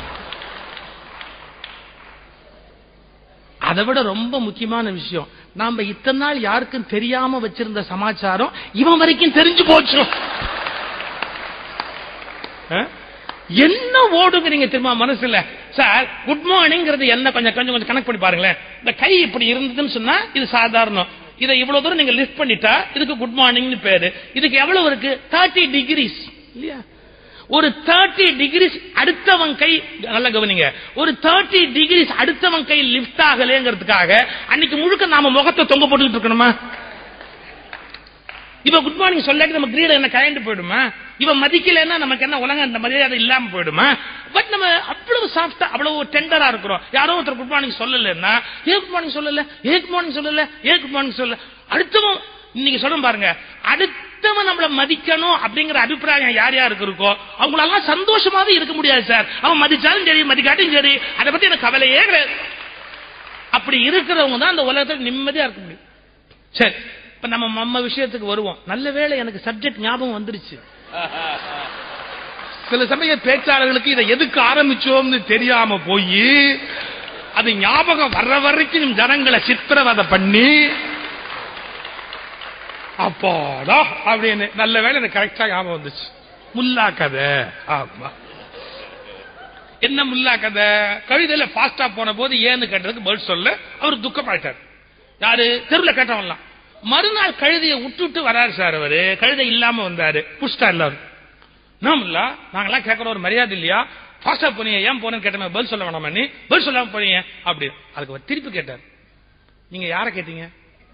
அதை விட ரொம்ப முக்கியமான விஷயம் நாம இத்தனை நாள் யாருக்கும் தெரியாம வச்சிருந்த சமாச்சாரம் இவன் வரைக்கும் தெரிஞ்சு போச்சு அஹ்? என்ன ஓடுங்கிறீங்க தெரியுமா மனசுல சார் குட் மார்னிங்கிறது என்ன கொஞ்சம் கொஞ்சம் கொஞ்சம் கணக்கு பண்ணி பாருங்களேன் இந்த கை இப்படி இருந்ததுன்னு சொன்னா இது சாதாரணம் இதை இவ்வளவு தூரம் நீங்க லிஃப்ட் பண்ணிட்டா இதுக்கு குட் மார்னிங்னு பேரு இதுக்கு எவ்வளவு இருக்கு தேர்ட்டி டிகிரிஸ் இல்லையா ஒரு தேர்ட்டி டிகிரிஸ் அடுத்தவன் கை நல்ல கவனிங்க ஒரு தேர்ட்டி டிகிரிஸ் அடுத்தவன் கை லிஃப்ட் ஆகலேங்கிறதுக்காக அன்னைக்கு முழுக்க நாம முகத்தை தொங்க போட்டுக்கிட்டு இருக்கணுமா இப்ப குட் மார்னிங் சொல்லாட்டி நம்ம கிரீட என்ன கயண்டு போயிடுமா இவன் மதிக்கலைன்னா நமக்கு என்ன உலகம் அந்த மரியாதை இல்லாம போயிடுமா பட் நம்ம அவ்வளவு சாஃப்டா அவ்வளவு டெண்டரா இருக்கிறோம் யாரோ ஒருத்தர் குட் மார்னிங் சொல்லலன்னா ஏ குட் மார்னிங் சொல்லல ஏ குட் மார்னிங் சொல்லல ஏ குட் மார்னிங் சொல்லல அடுத்தவன் இன்னைக்கு சொல்றேன் பாருங்க அடுத்தவன் நம்மள மதிக்கணும் அப்படிங்கிற அபிப்பிராயம் யார் யாருக்கு இருக்கோ அவங்களெல்லாம் சந்தோஷமாவே இருக்க முடியாது சார் அவன் மதிச்சாலும் சரி மதிக்காட்டியும் சரி அதை பத்தி எனக்கு கவலையே கிடையாது அப்படி இருக்கிறவங்க தான் அந்த உலகத்தில் நிம்மதியா இருக்க முடியும் சரி இப்ப நம்ம நம்ம விஷயத்துக்கு வருவோம் நல்ல வேளை எனக்கு சப்ஜெக்ட் ஞாபகம் வந்துருச்சு சில சமய பேச்சாளர்களுக்கு இதை எதுக்கு ஆரம்பிச்சோம்னு தெரியாம போய் அது ஞாபகம் வர்ற வரைக்கும் ஜனங்களை சித்திரவதை பண்ணி அப்பாடா அப்படின்னு நல்ல வேளை எனக்கு கரெக்டா ஞாபகம் வந்துச்சு முல்லா கதை ஆமா என்ன முல்லா கதை கவிதையில ஃபாஸ்டா போன போது ஏன்னு கேட்டதுக்கு பதில் சொல்ல அவர் துக்கமாயிட்டார் யாரு தெருவில் கேட்டவன்லாம் மறுநாள் கழுதையை விட்டுட்டு வராரு சார் அவரு கழுதை இல்லாம வந்தாரு புஷ்டா எல்லாரும் நாமல்ல நாங்கெல்லாம் கேட்கற ஒரு மரியாதை இல்லையா ஃபாஸ்டா போனீங்க ஏன் போனேன்னு கேட்டமே பதில் சொல்ல வேணாமா நீ பதில் சொல்லாம போனீங்க அப்படி அதுக்கு அவர் திருப்பி கேட்டார் நீங்க யார கேட்டீங்க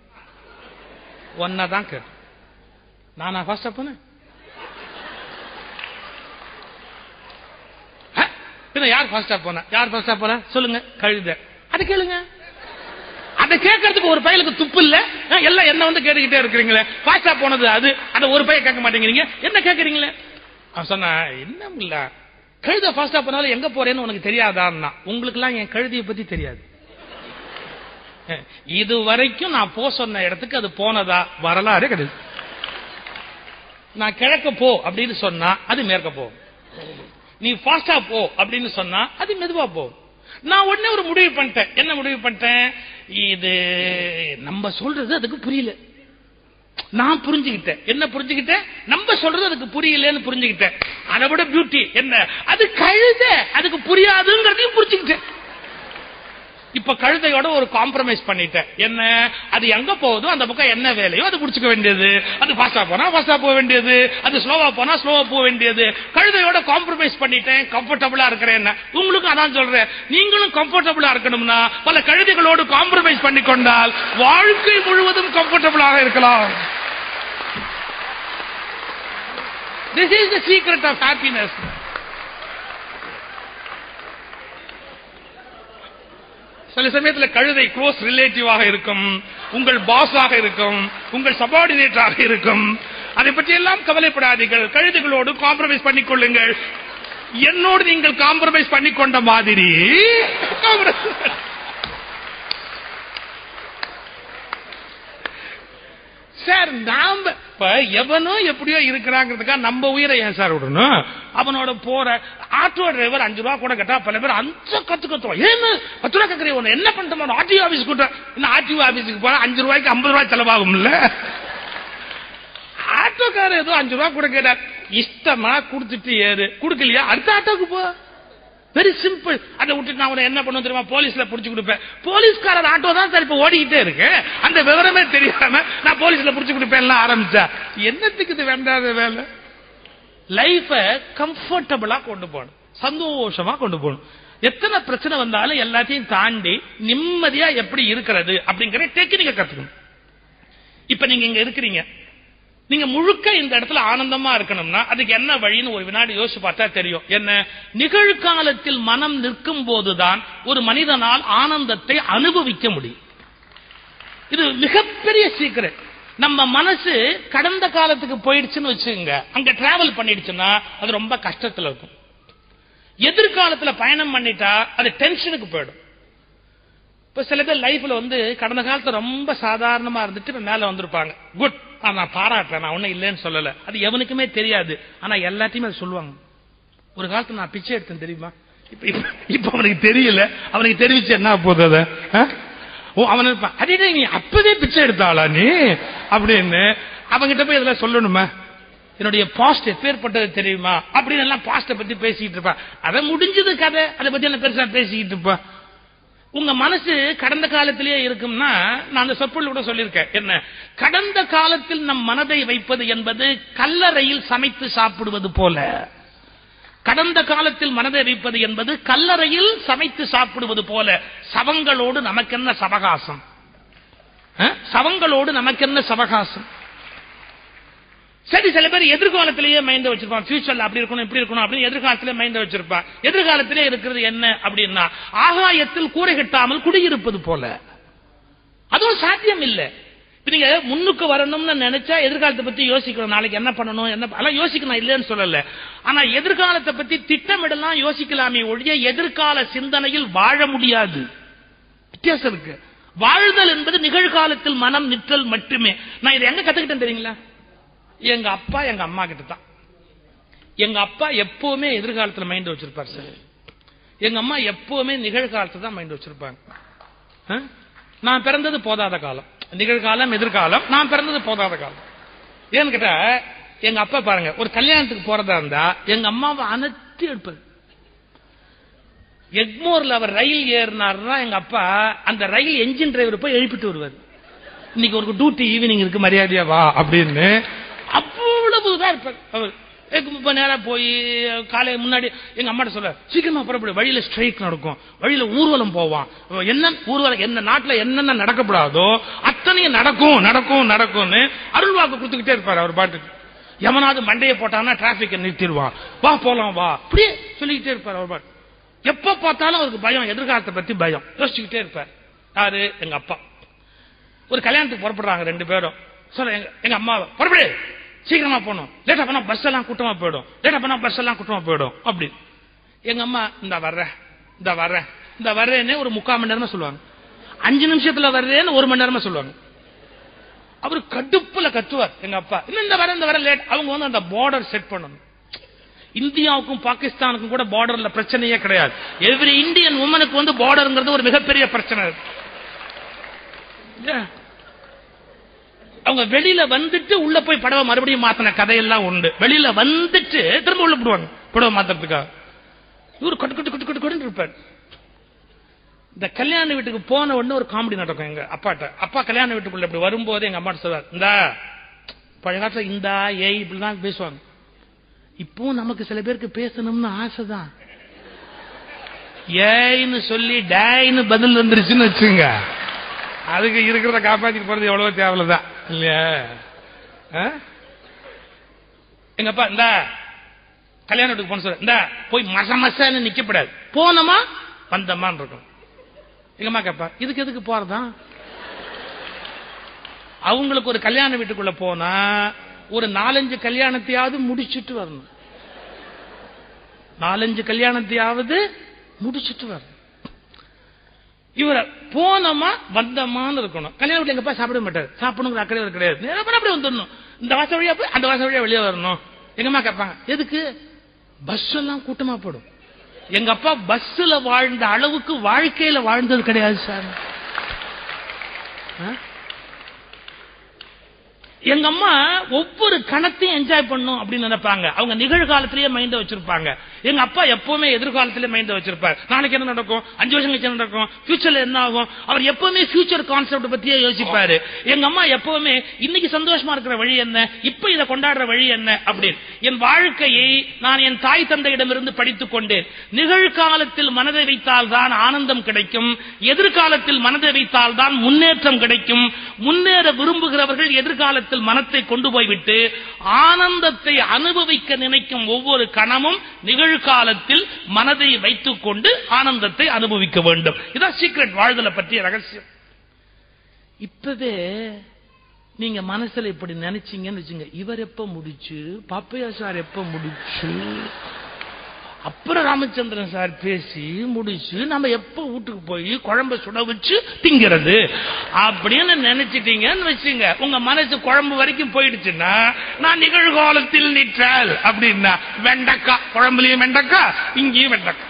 ஒன்னா தான் கேட்டேன் நானா ஃபாஸ்டா போனேன் ஆ, பின்ன யார் ஃபாஸ்டா போன யார் ஃபாஸ்டா போன சொல்லுங்க கழுத அது கேளுங்க அதை கேட்கறதுக்கு ஒரு பையலுக்கு துப்பு இல்ல ஆ, எல்லாம் என்ன வந்து கேட்டுக்கிட்டே இருக்கிறீங்களே ஃபாஸ்டா போனது அது அதை ஒரு பையன் கேட்க மாட்டேங்கிறீங்க என்ன கேட்கறீங்களே அவன் சொன்னா என்ன இல்ல கழுத ஃபாஸ்டா போனாலும் எங்க போறேன்னு உனக்கு தெரியாதான்னா உங்களுக்கு எல்லாம் என் கழுதியை பத்தி தெரியாது இது வரைக்கும் நான் போ சொன்ன இடத்துக்கு அது போனதா வரலாறு கிடையாது நான் கிழக்க போ அப்படின்னு சொன்னா அது மேற்க போ நீ ஃபாஸ்டா போ அப்படின்னு சொன்னா அது மெதுவா போ நான் உடனே ஒரு முடிவு பண்ணிட்டேன் என்ன முடிவு பண்ணிட்டேன் இது நம்ம சொல்றது அதுக்கு புரியல நான் புரிஞ்சுக்கிட்டேன் என்ன புரிஞ்சுக்கிட்டேன் நம்ம சொல்றது அதுக்கு புரியலன்னு புரிஞ்சுக்கிட்டேன் அதை விட பியூட்டி என்ன அது கழுத அதுக்கு புரியாதுங்கிறதையும் புரிஞ்சுக்கிட்டேன் இப்ப கழுதையோட ஒரு காம்ப்ரமைஸ் பண்ணிட்டேன் என்ன அது எங்க போகுதோ அந்த பக்கம் என்ன வேலையோ அது புடிச்சுக்க வேண்டியது அது ஃபாஸ்டா போனா ஃபாஸ்டா போக வேண்டியது அது ஸ்லோவா போனா ஸ்லோவா போக வேண்டியது கழுதையோட காம்ப்ரமைஸ் பண்ணிட்டேன் கம்ஃபர்டபுளா இருக்கிறேன் உங்களுக்கும் அதான் சொல்றேன் நீங்களும் கம்ஃபர்டபுளா இருக்கணும்னா பல கழுதைகளோடு காம்ப்ரமைஸ் பண்ணி கொண்டால் வாழ்க்கை முழுவதும் கம்ஃபர்டபுளாக இருக்கலாம் this is the secret of happiness சில சமயத்துல கழுதை க்ளோஸ் ரிலேட்டிவாக இருக்கும் உங்கள் பாஸாக இருக்கும் உங்கள் சபார்டினேட்டாக இருக்கும் அதை பற்றி எல்லாம் கவலைப்படாதீர்கள் கழுதைகளோடு காம்ப்ரமைஸ் பண்ணிக் கொள்ளுங்கள் என்னோடு நீங்கள் காம்ப்ரமைஸ் பண்ணிக்கொண்ட மாதிரி compromise- சார் நாம இப்ப எவனோ எப்படியோ இருக்கிறாங்கிறதுக்கா நம்ம உயிரை ஏன் சார் விடணும் அவனோட போற ஆட்டோ டிரைவர் அஞ்சு ரூபா கூட கேட்டா பல பேர் அஞ்சு கத்து கத்துவோம் ஏன்னு பத்து ரூபா கேட்கறீங்க உன்னை என்ன பண்ணிட்டு ஆர்டிஓ ஆபீஸ் கூட்ட இன்னும் ஆர்டிஓ ஆபீஸுக்கு போனா அஞ்சு ரூபாய்க்கு ஐம்பது ரூபாய் செலவாகும்ல ஆட்டோக்காரர் ஏதோ அஞ்சு ரூபா கூட கேட்டார் இஷ்டமா கொடுத்துட்டு ஏறு கொடுக்கலையா அடுத்த ஆட்டோக்கு போ வெரி சிம்பிள் அதை விட்டுட்டு நான் உன்னை என்ன பண்ணுவேன் தெரியுமா போலீஸ்ல புடிச்சு கொடுப்பேன் போலீஸ்காரர் ஆட்டோ தான் சார் இப்ப ஓடிக்கிட்டே இருக்கு அந்த விவரமே தெரியாம நான் போலீஸ்ல புடிச்சு கொடுப்பேன் ஆரம்பிச்சா என்னத்துக்கு இது வேண்டாத வேலை லைஃப கம்ஃபர்டபுளா கொண்டு போகணும் சந்தோஷமா கொண்டு போகணும் எத்தனை பிரச்சனை வந்தாலும் எல்லாத்தையும் தாண்டி நிம்மதியா எப்படி இருக்கிறது அப்படிங்கிற டெக்னிக்கை கத்துக்கணும் இப்ப நீங்க இங்க இருக்கிறீங்க நீங்க முழுக்க இந்த இடத்துல ஆனந்தமா இருக்கணும்னா அதுக்கு என்ன வழின்னு ஒரு வினாடி யோசிச்சு பார்த்தா தெரியும் என்ன நிகழ்காலத்தில் மனம் நிற்கும் போதுதான் ஒரு மனிதனால் ஆனந்தத்தை அனுபவிக்க முடியும் இது மிகப்பெரிய சீக்கிரம் நம்ம மனசு கடந்த காலத்துக்கு போயிடுச்சுன்னு வச்சுங்க அங்க டிராவல் பண்ணிடுச்சுன்னா அது ரொம்ப கஷ்டத்துல இருக்கும் எதிர்காலத்துல பயணம் பண்ணிட்டா அது டென்ஷனுக்கு போயிடும் இப்ப சில பேர் லைஃப்ல வந்து கடந்த காலத்துல ரொம்ப சாதாரணமா இருந்துட்டு இப்ப மேல வந்திருப்பாங்க குட் நான் பாராட்டுறேன் நான் ஒண்ணும் இல்லைன்னு சொல்லல அது எவனுக்குமே தெரியாது ஆனா எல்லாத்தையுமே அது சொல்லுவாங்க ஒரு காலத்துல நான் பிச்சை எடுத்தேன் தெரியுமா இப்ப இப்ப- இப்ப அவனுக்கு தெரியல அவனுக்கு தெரிவிச்சு என்ன போகுது அத ஆ? ஓ அவன் இருப்பான் அடே நீ அப்பவே பிச்சை எடுத்தாளா நீ அப்படின்னு அவங்கிட்ட போய் இதெல்லாம் சொல்லணுமா என்னுடைய பாஸ்ட் எப்பேற்பட்டது தெரியுமா அப்படின்னு எல்லாம் பாஸ்ட பத்தி பேசிக்கிட்டு இருப்பான் அதை முடிஞ்சது கதை அதை பத்தி என்ன பெருசா பேசிக்கிட்டு இருப்பான் உங்க மனசு கடந்த காலத்திலேயே இருக்கும்னா நான் அந்த சொற்பொழில் கூட சொல்லியிருக்கேன் என்ன கடந்த காலத்தில் நம் மனதை வைப்பது என்பது கல்லறையில் சமைத்து சாப்பிடுவது போல கடந்த காலத்தில் மனதை வைப்பது என்பது கல்லறையில் சமைத்து சாப்பிடுவது போல சவங்களோடு நமக்கென்ன சவகாசம் அஹ்? சவங்களோடு நமக்கென்ன சவகாசம் சரி சில பேர் எதிர்காலத்திலேயே மைண்ட் வச்சிருப்பான் ஃபியூச்சர்ல அப்படி இருக்கணும் இப்படி இருக்கணும் அப்படின்னு எதிர்காலத்திலே மைண்ட் வச்சிருப்பான் எதிர்காலத்திலே இருக்கிறது என்ன அப்படின்னா ஆகாயத்தில் கூரை கட்டாமல் குடியிருப்பது போல அதுவும் சாத்தியம் இல்ல இப்ப நீங்க முன்னுக்கு வரணும்னு நினைச்சா எதிர்காலத்தை பத்தி யோசிக்கணும் நாளைக்கு என்ன பண்ணணும் என்ன அதெல்லாம் யோசிக்கணும் இல்லைன்னு சொல்லல ஆனா எதிர்காலத்தை பத்தி திட்டமிடலாம் யோசிக்கலாமே ஒழிய எதிர்கால சிந்தனையில் வாழ முடியாது வித்தியாசம் இருக்கு வாழ்தல் என்பது நிகழ்காலத்தில் மனம் நிற்றல் மட்டுமே நான் இதை எங்க கத்துக்கிட்டேன் தெரியுங்களா எங்க அப்பா எங்க அம்மா கிட்ட தான் எங்க அப்பா எப்பவுமே எதிர்காலத்துல மைண்ட் வச்சிருப்பார் சார் எங்க அம்மா எப்பவுமே நிகழ்காலத்துல தான் மைண்ட் வச்சிருப்பாங்க ஆ? நான் பிறந்தது போதாத காலம் நிகழ்காலம் எதிர்காலம் நான் பிறந்தது போதாத காலம் ஏன்னு கேட்டா எங்க அப்பா பாருங்க ஒரு கல்யாணத்துக்கு போறதா இருந்தா எங்க அம்மாவை அனைத்து எடுப்பது எக்மோர்ல அவர் ரயில் ஏறினார்னா எங்க அப்பா அந்த ரயில் என்ஜின் டிரைவர் போய் எழுப்பிட்டு வருவார் இன்னைக்கு ஒரு டியூட்டி ஈவினிங் இருக்கு மரியாதையா வா அப்படின்னு அவ்வளவு இதா இருப்பார் அவர் இப்ப நேரா போய் காலை முன்னாடி எங்க அம்மாட்ட சொல்ல சீக்கிரமா புறப்படு வழியில ஸ்ட்ரைக் நடக்கும் வழியில ஊர்வலம் போவான் என்ன ஊர்வலம் என்ன நாட்டுல என்னென்ன நடக்கப்படாதோ அத்தனையும் நடக்கும் நடக்கும் நடக்கும்னு அருள்வாக்கு கொடுத்துக்கிட்டே இருப்பார் அவர் பாட்டுக்கு எவனாவது மண்டையை போட்டான்னா டிராபிக் நிறுத்திடுவான் வா போலாம் வா அப்படியே சொல்லிக்கிட்டே இருப்பார் அவர் பாட்டு எப்ப பார்த்தாலும் அவருக்கு பயம் எதிர்காலத்தை பத்தி பயம் யோசிச்சுக்கிட்டே இருப்பார் யாரு எங்க அப்பா ஒரு கல்யாணத்துக்கு புறப்படுறாங்க ரெண்டு பேரும் சொல்ல எங்க எங்க அம்மா புறப்படு சீக்கிரமா போகணும் லேட்டா பண்ணா பஸ் எல்லாம் கூட்டமா போயிடும் லேட்டா பண்ணா பஸ் எல்லாம் கூட்டமா போயிடும் அப்படி எங்க அம்மா இந்த வர்றேன் இந்த வர்றேன் இந்த வர்றேன்னு ஒரு முக்கால் மணி நேரமா சொல்லுவாங்க அஞ்சு நிமிஷத்துல வர்றேன்னு ஒரு மணி நேரமா சொல்லுவாங்க அவர் கடுப்புல கத்துவார் எங்க அப்பா இன்னும் இந்த வர இந்த வர லேட் அவங்க வந்து அந்த பார்டர் செட் பண்ணணும் இந்தியாவுக்கும் பாகிஸ்தானுக்கும் கூட பார்டர்ல பிரச்சனையே கிடையாது எவ்ரி இந்தியன் உமனுக்கு வந்து பார்டர்ங்கிறது ஒரு மிகப்பெரிய பிரச்சனை Yeah. அவங்க வெளியில வந்துட்டு உள்ள போய் படவை மறுபடியும் மாத்தின கதையெல்லாம் உண்டு வெளியில வந்துட்டு திரும்ப உள்ள போடுவாங்க படவை மாத்துறதுக்காக இவரு கட்டு கட்டு கட்டு கட்டு கட்டு இருப்பார் இந்த கல்யாண வீட்டுக்கு போன உடனே ஒரு காமெடி நடக்கும் எங்க அப்பாட்ட அப்பா கல்யாண வீட்டுக்குள்ள இப்படி வரும்போது எங்க அம்மாட்ட சொல்றாரு இந்த பழைய காலத்துல இந்தா ஏய் இப்படிலாம் பேசுவாங்க இப்பவும் நமக்கு சில பேருக்கு பேசணும்னு ஆசைதான் ஏய்னு சொல்லி டேய்னு பதில் வந்துருச்சுன்னு வச்சுங்க அதுக்கு இருக்கிறத காப்பாத்திட்டு போறது எவ்வளவு தேவைதான் இல்லையா ஆ? எங்கப்பா இந்த கல்யாண வீட்டுக்கு போன சொல்ற இந்த போய் மச மசன்னு நிக்கப்படாது போனோமா வந்தமான்னு இருக்கும் எங்கம்மா கேப்பா இதுக்கு எதுக்கு போறதா அவங்களுக்கு ஒரு கல்யாண வீட்டுக்குள்ள போனா ஒரு நாலஞ்சு கல்யாணத்தையாவது முடிச்சிட்டு வரணும் நாலஞ்சு கல்யாணத்தையாவது முடிச்சிட்டு வரணும் இவர போனோமா வந்தமான்னு இருக்கணும் கல்யாண வீட்டுல எங்கப்பா சாப்பிட மாட்டாரு சாப்பிடணுங்கிற அக்கறை இவருக்கு கிடையாது நேரா போனா அப்படியே வந்துடணும் இந்த வாசல் வழியா போய் அந்த வாசல் வழியா வெளியே வரணும் எங்கம்மா கேட்பாங்க எதுக்கு பஸ் எல்லாம் கூட்டமா போடும் எங்க அப்பா பஸ்ல வாழ்ந்த அளவுக்கு வாழ்க்கையில வாழ்ந்தது கிடையாது சார் ஆ? எங்க அம்மா ஒவ்வொரு கணத்தையும் என்ஜாய் பண்ணும் அப்படின்னு நினைப்பாங்க அவங்க நிகழ்காலத்திலேயே மைண்ட வச்சிருப்பாங்க எங்க அப்பா எப்பவுமே எதிர்காலத்திலே மைண்ட வச்சிருப்பார் நாளைக்கு என்ன நடக்கும் அஞ்சு வருஷம் கழிச்சு என்ன நடக்கும் ஃபியூச்சர்ல என்ன ஆகும் அவர் எப்பவுமே ஃபியூச்சர் கான்செப்ட் பத்தியே யோசிப்பாரு எங்க அம்மா எப்பவுமே இன்னைக்கு சந்தோஷமா இருக்கிற வழி என்ன இப்ப இதை கொண்டாடுற வழி என்ன அப்படின்னு என் வாழ்க்கையை நான் என் தாய் தந்தையிடமிருந்து படித்துக் கொண்டேன் நிகழ்காலத்தில் மனதை வைத்தால் தான் ஆனந்தம் கிடைக்கும் எதிர்காலத்தில் மனதை வைத்தால் தான் முன்னேற்றம் கிடைக்கும் முன்னேற விரும்புகிறவர்கள் எதிர்காலத்தில் மனத்தை கொண்டு போய்விட்டு ஆனந்தத்தை அனுபவிக்க நினைக்கும் ஒவ்வொரு கணமும் நிகழ்காலத்தில் மனதை வைத்துக் கொண்டு ஆனந்தத்தை அனுபவிக்க வேண்டும் இதான் சீக்ரெட் வாழ்தலை பற்றிய ரகசியம் இப்பவே நீங்க மனசுல இப்படி நினைச்சீங்கன்னு வச்சுங்க இவர் எப்ப முடிச்சு பாப்பையா சார் எப்ப முடிச்சு அப்புறம் ராமச்சந்திரன் சார் பேசி முடிச்சு நம்ம எப்ப வீட்டுக்கு போய் குழம்ப சுட வச்சு திங்கிறது அப்படின்னு நினைச்சிட்டீங்கன்னு வச்சுங்க உங்க மனசு குழம்பு வரைக்கும் போயிடுச்சுன்னா நான் நிகழ்காலத்தில் நிற்றால் அப்படின்னா வெண்டக்கா குழம்புலயும் வெண்டக்கா இங்கேயும் வெண்டக்கா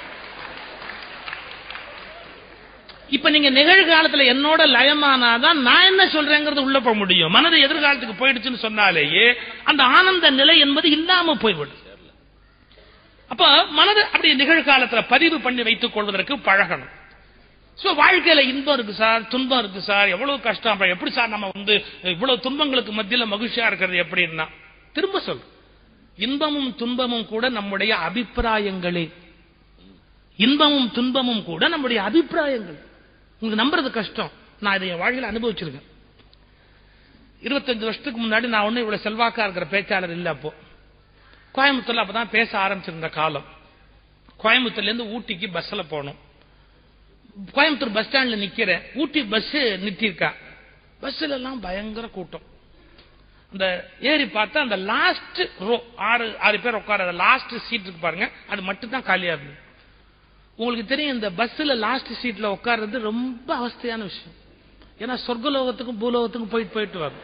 இப்ப நீங்க நிகழ்காலத்துல என்னோட லயமானாதான் நான் என்ன சொல்றேங்கிறது உள்ள போக முடியும் மனது எதிர்காலத்துக்கு போயிடுச்சுன்னு சொன்னாலேயே அந்த ஆனந்த நிலை என்பது இல்லாம போய்விடும் அப்ப மனதை அப்படி நிகழ்காலத்துல பதிவு பண்ணி வைத்துக் கொள்வதற்கு பழகணும் சோ வாழ்க்கையில இன்பம் இருக்கு சார் துன்பம் இருக்கு சார் எவ்வளவு கஷ்டம் அப்புறம் எப்படி சார் நம்ம வந்து இவ்வளவு துன்பங்களுக்கு மத்தியில மகிழ்ச்சியா இருக்கிறது எப்படின்னா திரும்ப சொல் இன்பமும் துன்பமும் கூட நம்முடைய அபிப்பிராயங்களே இன்பமும் துன்பமும் கூட நம்முடைய அபிப்பிராயங்கள் உங்களுக்கு நம்புறது கஷ்டம் நான் இதை என் வாழ்க்கையில அனுபவிச்சிருக்கேன் இருபத்தஞ்சு வருஷத்துக்கு முன்னாடி நான் ஒன்னும் இவ்வளவு செல்வாக்கா இருக்கிற பேச்சாளர் இல்ல அப்போ கோயம்புத்தூர்ல அப்பதான் பேச ஆரம்பிச்சிருந்த காலம் கோயம்புத்தூர்ல இருந்து ஊட்டிக்கு பஸ்ல போனோம் கோயம்புத்தூர் பஸ் ஸ்டாண்ட்ல நிக்கிறேன் ஊட்டி பஸ் நிறுத்திருக்கா பஸ்ல எல்லாம் பயங்கர கூட்டம் அந்த ஏறி பார்த்தா அந்த லாஸ்ட் ரோ ஆறு ஆறு பேர் உட்கார லாஸ்ட் சீட் இருக்கு பாருங்க அது மட்டும் தான் காலியா இருந்தது உங்களுக்கு தெரியும் இந்த பஸ்ல லாஸ்ட் சீட்ல உட்கார்றது ரொம்ப அவஸ்தையான விஷயம் ஏன்னா சொர்க்கலோகத்துக்கும் பூலோகத்துக்கும் போயிட்டு போயிட்டு வரும்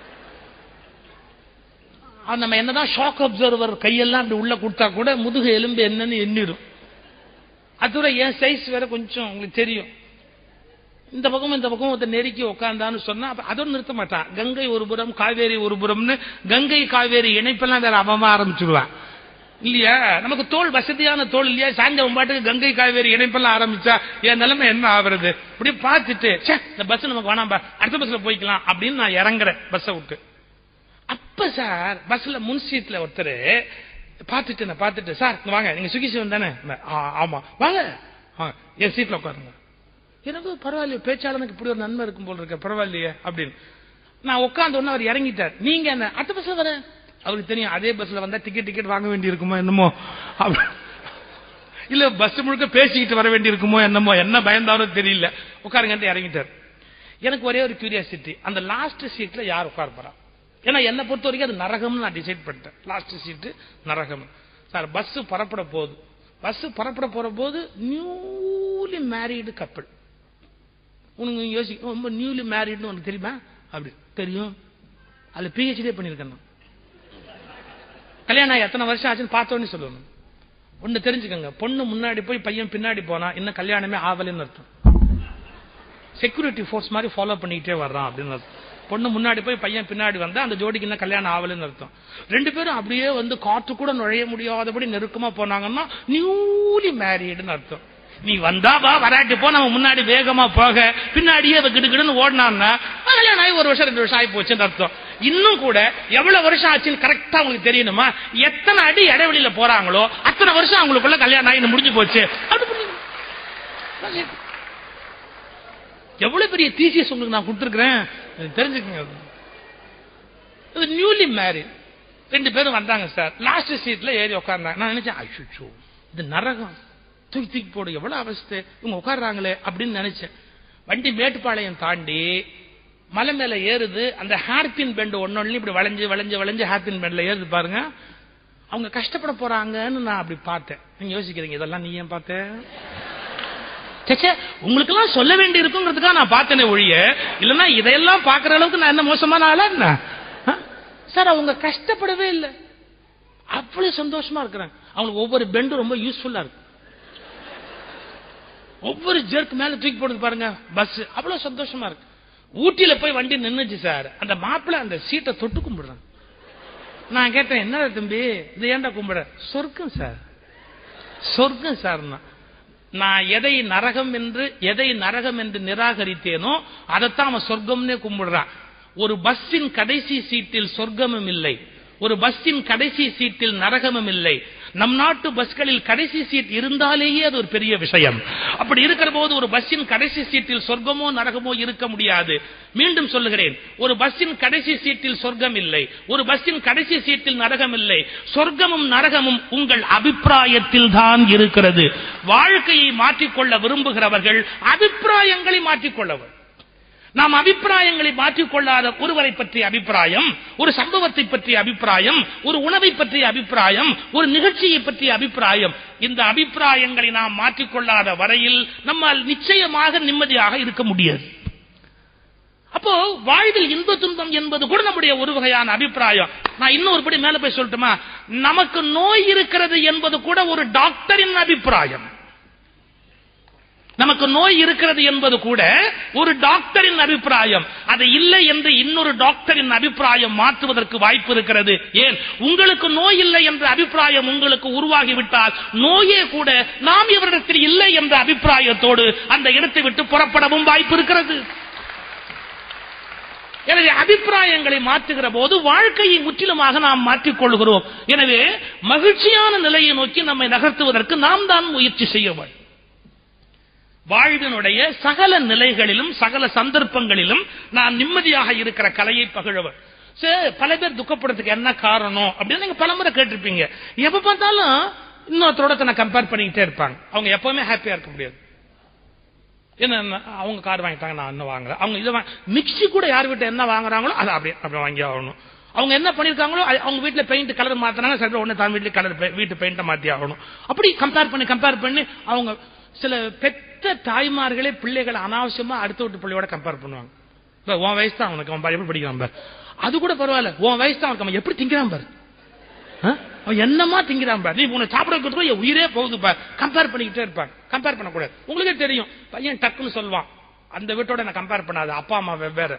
அது நம்ம என்னதான் ஷாக் அப்சர்வர் கையெல்லாம் அப்படி உள்ள கொடுத்தா கூட முதுகு எலும்பு என்னன்னு எண்ணிடும் அதோட என் சைஸ் வேற கொஞ்சம் உங்களுக்கு தெரியும் இந்த பக்கம் இந்த பக்கம் ஒருத்தர் நெருக்கி உட்காந்தான்னு சொன்னா அப்ப அதோட நிறுத்த மாட்டான் கங்கை ஒரு புறம் காவேரி ஒரு புறம்னு கங்கை காவேரி இணைப்பெல்லாம் வேற அவமா ஆரம்பிச்சுடுவான் இல்லையா நமக்கு தோல் வசதியான தோல் இல்லையா சாயந்தரம் பாட்டுக்கு கங்கை காவேரி இணைப்பெல்லாம் ஆரம்பிச்சா என் நிலைமை என்ன ஆகுறது இப்படி பார்த்துட்டு ச்சே, இந்த பஸ் நமக்கு வேணாம்பா அடுத்த பஸ்ல போய்க்கலாம் அப்படின்னு நான் இறங்குறேன் பஸ்ஸை விட்டு அப்ப சார் பஸ்ல முன் சீட்ல ஒருத்தர் பார்த்துட்டு நான் பார்த்துட்டு சார் இங்க வாங்க நீங்க சுகி சிவன் தானே "ஆ, ஆமா வாங்க ஆ, என் சீட்ல உட்காருங்க எனக்கு பரவாயில்லையே பேச்சாளனுக்கு இப்படி ஒரு நன்மை இருக்கும் போல இருக்க பரவாயில்லையே அப்படின்னு நான் உட்கார்ந்த உடனே அவர் இறங்கிட்டார் நீங்க என்ன அடுத்த பஸ்ல வரேன் அவருக்கு தெரியும் அதே பஸ்ல வந்தா டிக்கெட் டிக்கெட் வாங்க வேண்டி இருக்குமோ என்னமோ அப்படி- இல்ல பஸ் முழுக்க பேசிக்கிட்டு வர வேண்டி இருக்குமோ என்னமோ என்ன பயந்தாலும் தெரியல உட்காருங்கன்ட்டு இறங்கிட்டார் எனக்கு ஒரே ஒரு கியூரியாசிட்டி அந்த லாஸ்ட் சீட்ல யார் உட்கார போறா ஏன்னா என்னை பொறுத்த வரைக்கும் அது நரகம்னு நான் டிசைட் பண்ணிட்டேன் லாஸ்ட் சீட்டு நரகம் சார் பஸ் புறப்பட போகுது பஸ் புறப்பட போற போது நியூலி மேரீடு கப்பல் உனக்கு யோசிக்க ரொம்ப நியூலி மேரீட்னு உனக்கு தெரியுமா அப்படி தெரியும் அதுல பிஹெச்டியே பண்ணியிருக்கேன் நான் கல்யாணம் ஆகி எத்தனை வருஷம் ஆச்சுன்னு பார்த்தோன்னு சொல்லணும் ஒண்ணு தெரிஞ்சுக்கோங்க பொண்ணு முன்னாடி போய் பையன் பின்னாடி போனா இன்னும் கல்யாணமே ஆவலைன்னு அர்த்தம் செக்யூரிட்டி ஃபோர்ஸ் மாதிரி ஃபாலோ பண்ணிக்கிட்டே வர்றான் அப்படின்னு அர்த்தம் பொண்ணு முன்னாடி போய் பையன் பின்னாடி வந்தா அந்த ஜோடிக்கு இன்னும் கல்யாணம் ஆவலைன்னு அர்த்தம் ரெண்டு பேரும் அப்படியே வந்து காற்று கூட நுழைய முடியாதபடி நெருக்கமா போனாங்கன்னா நியூலி மேரீடுன்னு அர்த்தம் நீ வந்தா வா வராட்டி போ நம்ம முன்னாடி வேகமா போக பின்னாடியே கிடுகிடுன்னு ஓடினான்னா கல்யாணம் ஆகி ஒரு வருஷம் ரெண்டு வருஷம் ஆகி போச்சுன்னு அர்த்தம் இன்னும் கூட எவ்வளவு வருஷம் ஆச்சுன்னு கரெக்டா உங்களுக்கு தெரியணுமா எத்தனை அடி இடைவெளியில போறாங்களோ அத்தனை வருஷம் அவங்களுக்குள்ள கல்யாணம் ஆகி இன்னும் முடிஞ்சு போச்சு அப்படி பண்ணி- எவ்வளவு பெரிய தீசியஸ் உங்களுக்கு நான் கொடுத்துருக்கிறேன் தெரிஞ்சுக்கங்க அது. இது நியூலி மேரிட் ரெண்டு பேரும் வந்தாங்க சார் லாஸ்ட் சீட்ல ஏறி உட்கார்ந்தாங்க நான் நினைச்சேன் அச்சுச்சோ இது நரகம் தூக்கி தூக்கி போடு எவ்வளவு அவஸ்தை இவங்க உட்கார்றாங்களே அப்படின்னு நினைச்சேன் வண்டி மேட்டுப்பாளையம் தாண்டி மலை மேல ஏறுது அந்த ஹேர்பின் பெண்ட் ஒன்னொன்னு இப்படி வளைஞ்சு வளைஞ்சு வளைஞ்சு ஹேர்பின் பெண்ட்ல ஏறுது பாருங்க அவங்க கஷ்டப்பட போறாங்கன்னு நான் அப்படி பார்த்தேன் நீங்க யோசிக்கிறீங்க இதெல்லாம் நீ ஏன் பார்த்த சேச்சே உங்களுக்கு எல்லாம் சொல்ல வேண்டி இருக்குங்கிறதுக்காக நான் பார்த்தேனே ஒழிய இல்லைன்னா இதையெல்லாம் பார்க்கிற அளவுக்கு நான் என்ன மோசமான ஆளா என்ன ஆ? சார் அவங்க கஷ்டப்படவே இல்லை அவ்வளவு சந்தோஷமா இருக்கிறாங்க அவங்களுக்கு ஒவ்வொரு பெண்டும் ரொம்ப யூஸ்ஃபுல்லா இருக்கு ஒவ்வொரு ஜெர்க் மேல தூக்கி போடுது பாருங்க பஸ் அவ்வளவு சந்தோஷமா இருக்கு ஊட்டியில போய் வண்டி நின்னுச்சு சார் அந்த மாப்பிள்ளை அந்த சீட்டை தொட்டு கும்பிடுறாங்க நான் கேட்டேன் என்ன தம்பி இது ஏன்டா கும்பிட சொர்க்கம் சார் சொர்க்கம் சார் நான் எதை நரகம் என்று எதை நரகம் என்று நிராகரித்தேனோ அதைத்தான் அவன் சொர்க்கம்னே கும்பிடுறான் ஒரு பஸ்ஸின் கடைசி சீட்டில் சொர்க்கமும் இல்லை ஒரு பஸ்ஸின் கடைசி சீட்டில் நரகமும் இல்லை நம் நாட்டு பஸ்களில் கடைசி சீட் இருந்தாலேயே அது ஒரு பெரிய விஷயம் அப்படி இருக்கிற போது ஒரு பஸ்ஸின் கடைசி சீட்டில் சொர்க்கமோ நரகமோ இருக்க முடியாது மீண்டும் சொல்லுகிறேன் ஒரு பஸ்ஸின் கடைசி சீட்டில் சொர்க்கம் இல்லை ஒரு பஸ்ஸின் கடைசி சீட்டில் நரகம் இல்லை சொர்க்கமும் நரகமும் உங்கள் அபிப்பிராயத்தில் தான் இருக்கிறது வாழ்க்கையை மாற்றிக்கொள்ள விரும்புகிறவர்கள் அபிப்பிராயங்களை மாற்றிக்கொள்ளவர் நாம் அபிப்பிராயங்களை மாற்றிக்கொள்ளாத ஒருவரை பற்றிய அபிப்பிராயம் ஒரு சம்பவத்தை பற்றிய அபிப்பிராயம் ஒரு உணவை பற்றிய அபிப்பிராயம் ஒரு நிகழ்ச்சியை பற்றிய அபிப்பிராயம் இந்த அபிப்பிராயங்களை நாம் மாற்றிக்கொள்ளாத வரையில் நம்மால் நிச்சயமாக நிம்மதியாக இருக்க முடியாது அப்போ வாழ்வில் இன்ப துன்பம் என்பது கூட நம்முடைய ஒரு வகையான அபிப்பிராயம் நான் இன்னொரு படி மேல போய் சொல்லட்டுமா நமக்கு நோய் இருக்கிறது என்பது கூட ஒரு டாக்டரின் அபிப்பிராயம் நமக்கு நோய் இருக்கிறது என்பது கூட ஒரு டாக்டரின் அபிப்பிராயம் அது இல்லை என்று இன்னொரு டாக்டரின் அபிப்பிராயம் மாற்றுவதற்கு வாய்ப்பு இருக்கிறது ஏன் உங்களுக்கு நோய் இல்லை என்ற அபிப்பிராயம் உங்களுக்கு உருவாகிவிட்டால் நோயே கூட நாம் இவரிடத்தில் இல்லை என்ற அபிப்பிராயத்தோடு அந்த இடத்தை விட்டு புறப்படவும் வாய்ப்பு இருக்கிறது எனவே அபிப்பிராயங்களை மாற்றுகிற போது வாழ்க்கையை முற்றிலுமாக நாம் மாற்றிக் கொள்கிறோம் எனவே மகிழ்ச்சியான நிலையை நோக்கி நம்மை நகர்த்துவதற்கு நாம் தான் முயற்சி செய்ய வேண்டும் வாழ்வினுடைய சகல நிலைகளிலும் சகல சந்தர்ப்பங்களிலும் நான் நிம்மதியாக இருக்கிற கலையை பகிழவர் சரி, பல பேர் துக்கப்படுறதுக்கு என்ன காரணம் அப்படின்னு நீங்க பலமுறை கேட்டிருப்பீங்க எப்ப பார்த்தாலும் இன்னொருத்தரோட தன்னை கம்பேர் பண்ணிக்கிட்டே இருப்பாங்க அவங்க எப்பவுமே ஹாப்பியா இருக்க முடியாது என்ன அவங்க கார் வாங்கிட்டாங்க நான் என்ன வாங்குறேன் அவங்க இதை மிக்ஸி கூட யார் வீட்டு என்ன வாங்குறாங்களோ அதை அப்படியே அப்படி வாங்கி ஆகணும் அவங்க என்ன பண்ணிருக்காங்களோ அது அவங்க வீட்டுல பெயிண்ட் கலர் மாத்தினாங்க சரி ஒண்ணு தான் வீட்டுல கலர் வீட்டு பெயிண்ட மாத்தி ஆகணும் அப்படி கம்பேர் பண்ணி கம்பேர் பண்ணி அவங்க சில பெத்த தாய்மார்களே பிள்ளைகளை அனாவசியமா அடுத்த வீட்டு பிள்ளையோட கம்பேர் பண்ணுவாங்க இப்ப உன் வயசு தான் அவனுக்கு அவன் பாரு, எப்படி படிக்கிறான் பாரு அது கூட பரவாயில்ல உன் வயசு தான் அவனுக்கு அவன் எப்படி திங்கிறான் பாரு ஆ? அவன் என்னமா திங்கிறான் பாரு நீ உன்னை சாப்பிட வைக்கிறதுக்கு என் உயிரே போகுது பாரு கம்பேர் பண்ணிக்கிட்டே இருப்பாங்க கம்பேர் பண்ணக்கூடாது உங்களுக்கே தெரியும் பையன் டக்குன்னு சொல்லுவான் அந்த வீட்டோட என்ன கம்பேர் பண்ணாத அப்பா அம்மா வெவ்வேறு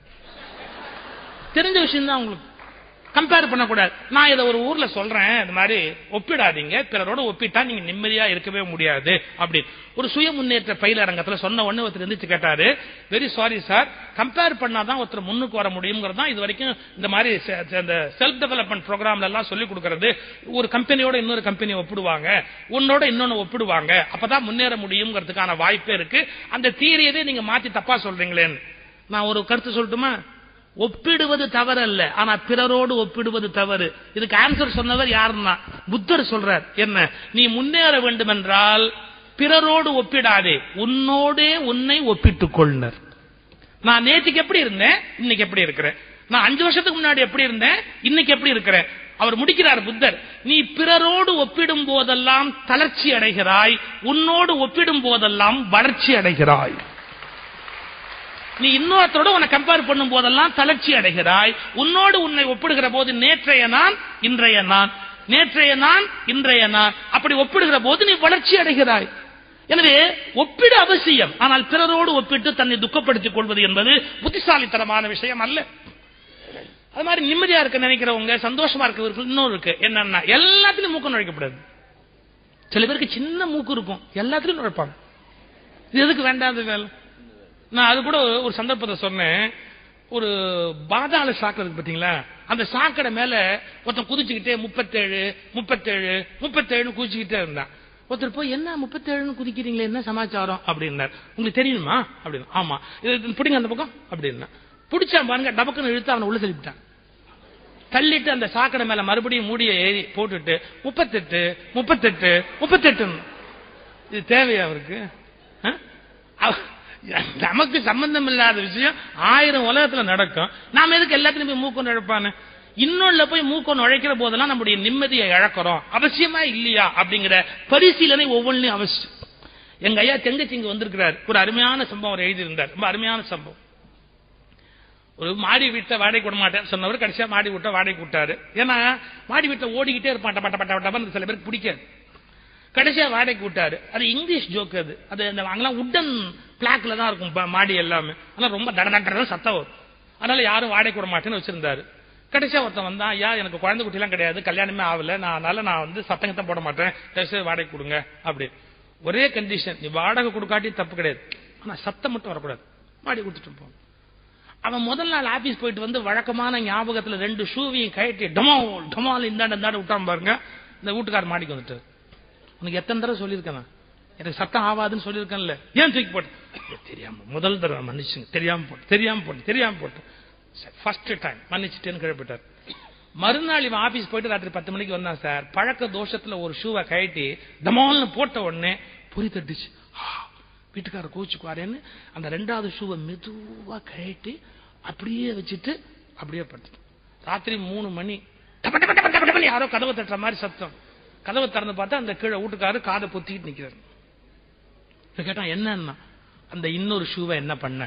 தெரிஞ்ச விஷயம் தான் உங்களுக்கு கம்பேர் பண்ணக்கூடாது நான் இதை ஒரு ஊர்ல சொல்றேன் இந்த மாதிரி ஒப்பிடாதீங்க பிறரோட ஒப்பிட்டா நீங்க நிம்மதியா இருக்கவே முடியாது அப்படி ஒரு சுய முன்னேற்ற பயிலரங்கத்துல சொன்ன உடனே ஒருத்தர் எந்திரிச்சு கேட்டாரு வெரி சாரி சார் கம்பேர் பண்ணாதான் ஒருத்தர் முன்னுக்கு வர முடியுங்கிறது தான் இது வரைக்கும் இந்த மாதிரி செ- செ- இந்த செல்ஃப் டெவலப்மெண்ட் ப்ரோக்ராம்ல எல்லாம் சொல்லி கொடுக்கறது ஒரு கம்பெனியோட இன்னொரு கம்பெனியை ஒப்பிடுவாங்க உன்னோட இன்னொன்னு ஒப்பிடுவாங்க அப்பதான் முன்னேற முடியுங்கிறதுக்கான வாய்ப்பே இருக்கு அந்த தீரியதே நீங்க மாத்தி தப்பா சொல்றீங்களேன்னு நான் ஒரு கருத்து சொல்லட்டுமா ஒப்பிடுவது தவறல்ல ஆனா பிறரோடு ஒப்பிடுவது தவறு இதுக்கு ஆன்சர் சொன்னவர் யாருன்னா புத்தர் சொல்றார் என்ன நீ முன்னேற வேண்டும் என்றால் பிறரோடு ஒப்பிடாதே உன்னோடே உன்னை ஒப்பிட்டுக் கொள்னர் நான் நேற்றுக்கு எப்படி இருந்தேன் இன்னைக்கு எப்படி இருக்கிறேன் நான் அஞ்சு வருஷத்துக்கு முன்னாடி எப்படி இருந்தேன் இன்னைக்கு எப்படி இருக்கிறேன் அவர் முடிக்கிறார் புத்தர் நீ பிறரோடு ஒப்பிடும் போதெல்லாம் தளர்ச்சி அடைகிறாய் உன்னோடு ஒப்பிடும் போதெல்லாம் வளர்ச்சி அடைகிறாய் நீ இன்னொருத்தரோட உன்னை கம்பேர் பண்ணும் போதெல்லாம் தளர்ச்சி அடைகிறாய் உன்னோடு உன்னை ஒப்பிடுகிற போது நேற்றைய நான் இன்றைய நான் நேற்றைய நான் இன்றைய நான் அப்படி ஒப்பிடுகிற போது நீ வளர்ச்சி அடைகிறாய் எனவே ஒப்பிட அவசியம் ஆனால் பிறரோடு ஒப்பிட்டு தன்னை துக்கப்படுத்திக் கொள்வது என்பது புத்திசாலித்தனமான விஷயம் அல்ல அது மாதிரி நிம்மதியா இருக்க நினைக்கிறவங்க சந்தோஷமா இருக்கிறவர்கள் இன்னொரு இருக்கு என்னன்னா எல்லாத்திலும் மூக்கம் நுழைக்கப்படாது சில பேருக்கு சின்ன மூக்கு இருக்கும் எல்லாத்திலும் நுழைப்பாங்க இது எதுக்கு வேண்டாத வேலை நான் அது கூட ஒரு சந்தர்ப்பத்தை சொன்னேன் ஒரு பாதாள சாக்கடை இருக்கு பாத்தீங்களா அந்த சாக்கடை மேல ஒருத்தன் குதிச்சுக்கிட்டே முப்பத்தேழு முப்பத்தேழு முப்பத்தேழு குதிச்சுக்கிட்டே இருந்தான் ஒருத்தர் போய் என்ன முப்பத்தேழுன்னு குதிக்கிறீங்களே என்ன சமாச்சாரம் அப்படின்னார் உங்களுக்கு தெரியுமா அப்படின்னு ஆமா இது பிடிங்க அந்த பக்கம் அப்படின்னா பிடிச்சான் பாருங்க டபக்குன்னு இழுத்து அவனை உள்ள தள்ளிவிட்டான் தள்ளிட்டு அந்த சாக்கடை மேல மறுபடியும் மூடிய ஏறி போட்டுட்டு முப்பத்தெட்டு முப்பத்தெட்டு முப்பத்தெட்டு இது தேவையா அவருக்கு ஆ? அவ- நமக்கு சம்பந்தம் இல்லாத விஷயம் ஆயிரம் உலகத்துல நடக்கும் நாம எதுக்கு எல்லாத்துலயும் போய் மூக்கம் நுழைப்பானு இன்னொன்னுல போய் மூக்கம் நுழைக்கிற போதெல்லாம் நம்முடைய நிம்மதியை இழக்கிறோம் அவசியமா இல்லையா அப்படிங்கிற பரிசீலனை ஒவ்வொன்றிலும் அவசியம் எங்க ஐயா தெங்கச்சி இங்க வந்திருக்கிறார் ஒரு அருமையான சம்பவம் அவர் எழுதியிருந்தார் ரொம்ப அருமையான சம்பவம் ஒரு மாடி வீட்டை வாடகை விட மாட்டேன் சொன்னவர் கடைசியா மாடி வீட்டை வாடகை விட்டாரு ஏன்னா மாடி வீட்டை ஓடிக்கிட்டே இருப்பான் டப்ப டப்ப டப்ப டப்பன்னு சில பேருக்கு பிடிக்காது கடைசியா வாடகைக்கு விட்டாரு அது இங்கிலீஷ் ஜோக் அது அது அந்த அங்கெல்லாம் உட்டன் பிளாக்ல தான் இருக்கும் ப- மாடி எல்லாமே ஆனா ரொம்ப தட தட சத்தம் வரும் அதனால யாரும் வாடகைக்கு விட மாட்டேன்னு வச்சிருந்தாரு கடைசியா ஒருத்தன் வந்தான் ஐயா எனக்கு குழந்தை குட்டிலாம் கிடையாது கல்யாணமே ஆகல நான் அதனால நான் வந்து சத்தங்கத்தை போட மாட்டேன் தயவுசெய்து வாடகை கொடுங்க அப்படி ஒரே கண்டிஷன் நீ வாடகை கொடுக்காட்டி தப்பு கிடையாது ஆனா சத்தம் மட்டும் வரக்கூடாது மாடி கொடுத்துட்டு போகணும் அவன் முதல் நாள் ஆபீஸ் போயிட்டு வந்து வழக்கமான ஞாபகத்துல ரெண்டு ஷூவையும் கழட்டி டமால் டமால் இந்தாண்ட இந்தாண்ட விட்டான் பாருங்க இந்த வீட்டுக்கார மாடிக்கு வந்துட்டாரு உனக்கு எத்தனை தடவை சொல்லியிருக்கேன் நான்? எனக்கு சத்தம் ஆகாதுன்னு சொல்லியிருக்கேன்ல ஏன் தூக்கி போட்டு "ஐயோ, தெரியாம முதல் தடவை மன்னிச்சுங்க தெரியாம போட்டு தெரியாம போட்டு தெரியாம போட்டு ஃபர்ஸ்ட் டைம் மன்னிச்சுட்டேன்னு கிழப்பிட்டார் மறுநாள் இவன் ஆபீஸ் போயிட்டு ராத்திரி பத்து மணிக்கு வந்தான் சார் பழக்க தோஷத்துல ஒரு ஷூவை கழட்டி டமால்னு போட்ட உடனே பொறி தட்டுச்சு ஆ, வீட்டுக்காரர் கோச்சுக்குவாரேன்னு அந்த ரெண்டாவது ஷூவை மெதுவா கழட்டி அப்படியே வச்சுட்டு அப்படியே படுத்துட்டான் ராத்திரி மூணு மணி டப டப டப டப டபன்னு யாரோ கதவை தட்டுற மாதிரி சத்தம் கதவை திறந்து பார்த்தா அந்த கீழே வீட்டுக்காரு காதை பொத்திக்கிட்டு நிக்கிறாரு இவன் கேட்டான் என்னன்னா அந்த இன்னொரு ஷூவை என்ன பண்ண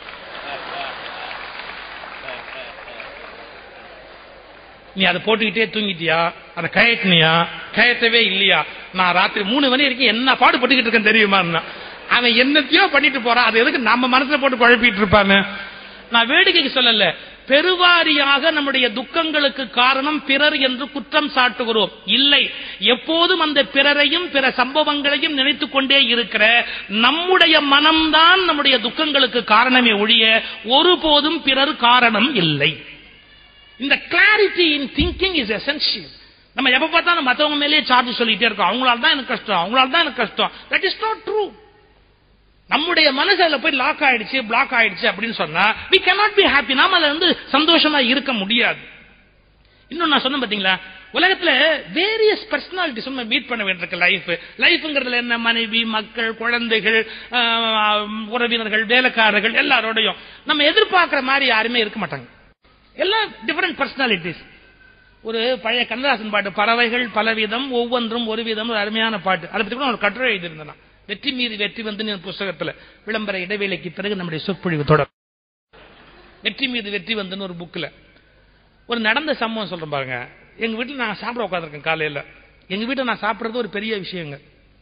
நீ அதை போட்டுக்கிட்டே தூங்கிட்டியா அதை கயட்டினியா கயட்டவே இல்லையா நான் ராத்திரி மூணு மணி வரைக்கும் என்ன பாடுபட்டுக்கிட்டு இருக்கேன் தெரியுமா அவன் என்னத்தையோ பண்ணிட்டு போறான் அது எதுக்கு நம்ம மனசுல போட்டு குழப்பிட்டு இருப்பானு நான் வேடிக்கைக்கு சொல்லல பெருவாரியாக நம்முடைய துக்கங்களுக்கு காரணம் பிறர் என்று குற்றம் சாட்டுகிறோம் இல்லை எப்போதும் அந்த பிறரையும் பிற சம்பவங்களையும் நினைத்துக் கொண்டே இருக்கிற நம்முடைய மனம்தான் நம்முடைய துக்கங்களுக்கு காரணமே ஒழிய ஒருபோதும் பிறர் காரணம் இல்லை இந்த clarity in thinking is essential நம்ம எப்ப பார்த்தாலும் மத்தவங்க மேலேயே சார்ஜ் சொல்லிட்டே இருக்கோம் அவங்களால தான் எனக்கு கஷ்டம் அவங்களால தான் எனக்கு கஷ்டம் தட் இஸ் நாட் ட்ரூ நம்முடைய மனசு அதுல போய் லாக் ஆயிடுச்சு பிளாக் ஆயிடுச்சு அப்படின்னு சொன்னா we cannot be happy நாம அதுல வந்து சந்தோஷமா இருக்க முடியாது இன்னும் நான் சொன்னேன் பாத்தீங்களா உலகத்துல வேரியஸ் பர்சனாலிட்டிஸ் நம்ம மீட் பண்ண வேண்டியிருக்கு லைஃப் லைஃப்ங்கிறதுல என்ன மனைவி மக்கள் குழந்தைகள் ஆஹ், உறவினர்கள் வேலைக்காரர்கள் எல்லாரோடையும் நம்ம எதிர்பார்க்கிற மாதிரி யாருமே இருக்க மாட்டாங்க எல்லாம் டிஃபரெண்ட் பர்சனாலிட்டிஸ் ஒரு பழைய கண்ணதாசன் பாட்டு பறவைகள் பலவிதம் ஒவ்வொன்றும் ஒரு விதம் ஒரு அருமையான பாட்டு அதை பத்தி கூட நான் ஒரு கட்டுரை எழுதியிருந்தேன் நான். வெற்றி மீது வெற்றி வந்து என் புஸ்தகத்துல விளம்பர இடைவேளைக்கு பிறகு நம்முடைய சொற்பொழிவு தொடர் வெற்றி மீது வெற்றி வந்துன்னு ஒரு புக்ல ஒரு நடந்த சம்பவம் சொல்றேன் பாருங்க எங்க வீட்டுல நான் சாப்பிட உட்காந்துருக்கேன் காலையில எங்க வீட்டுல நான் சாப்பிடுறது ஒரு பெரிய விஷயங்க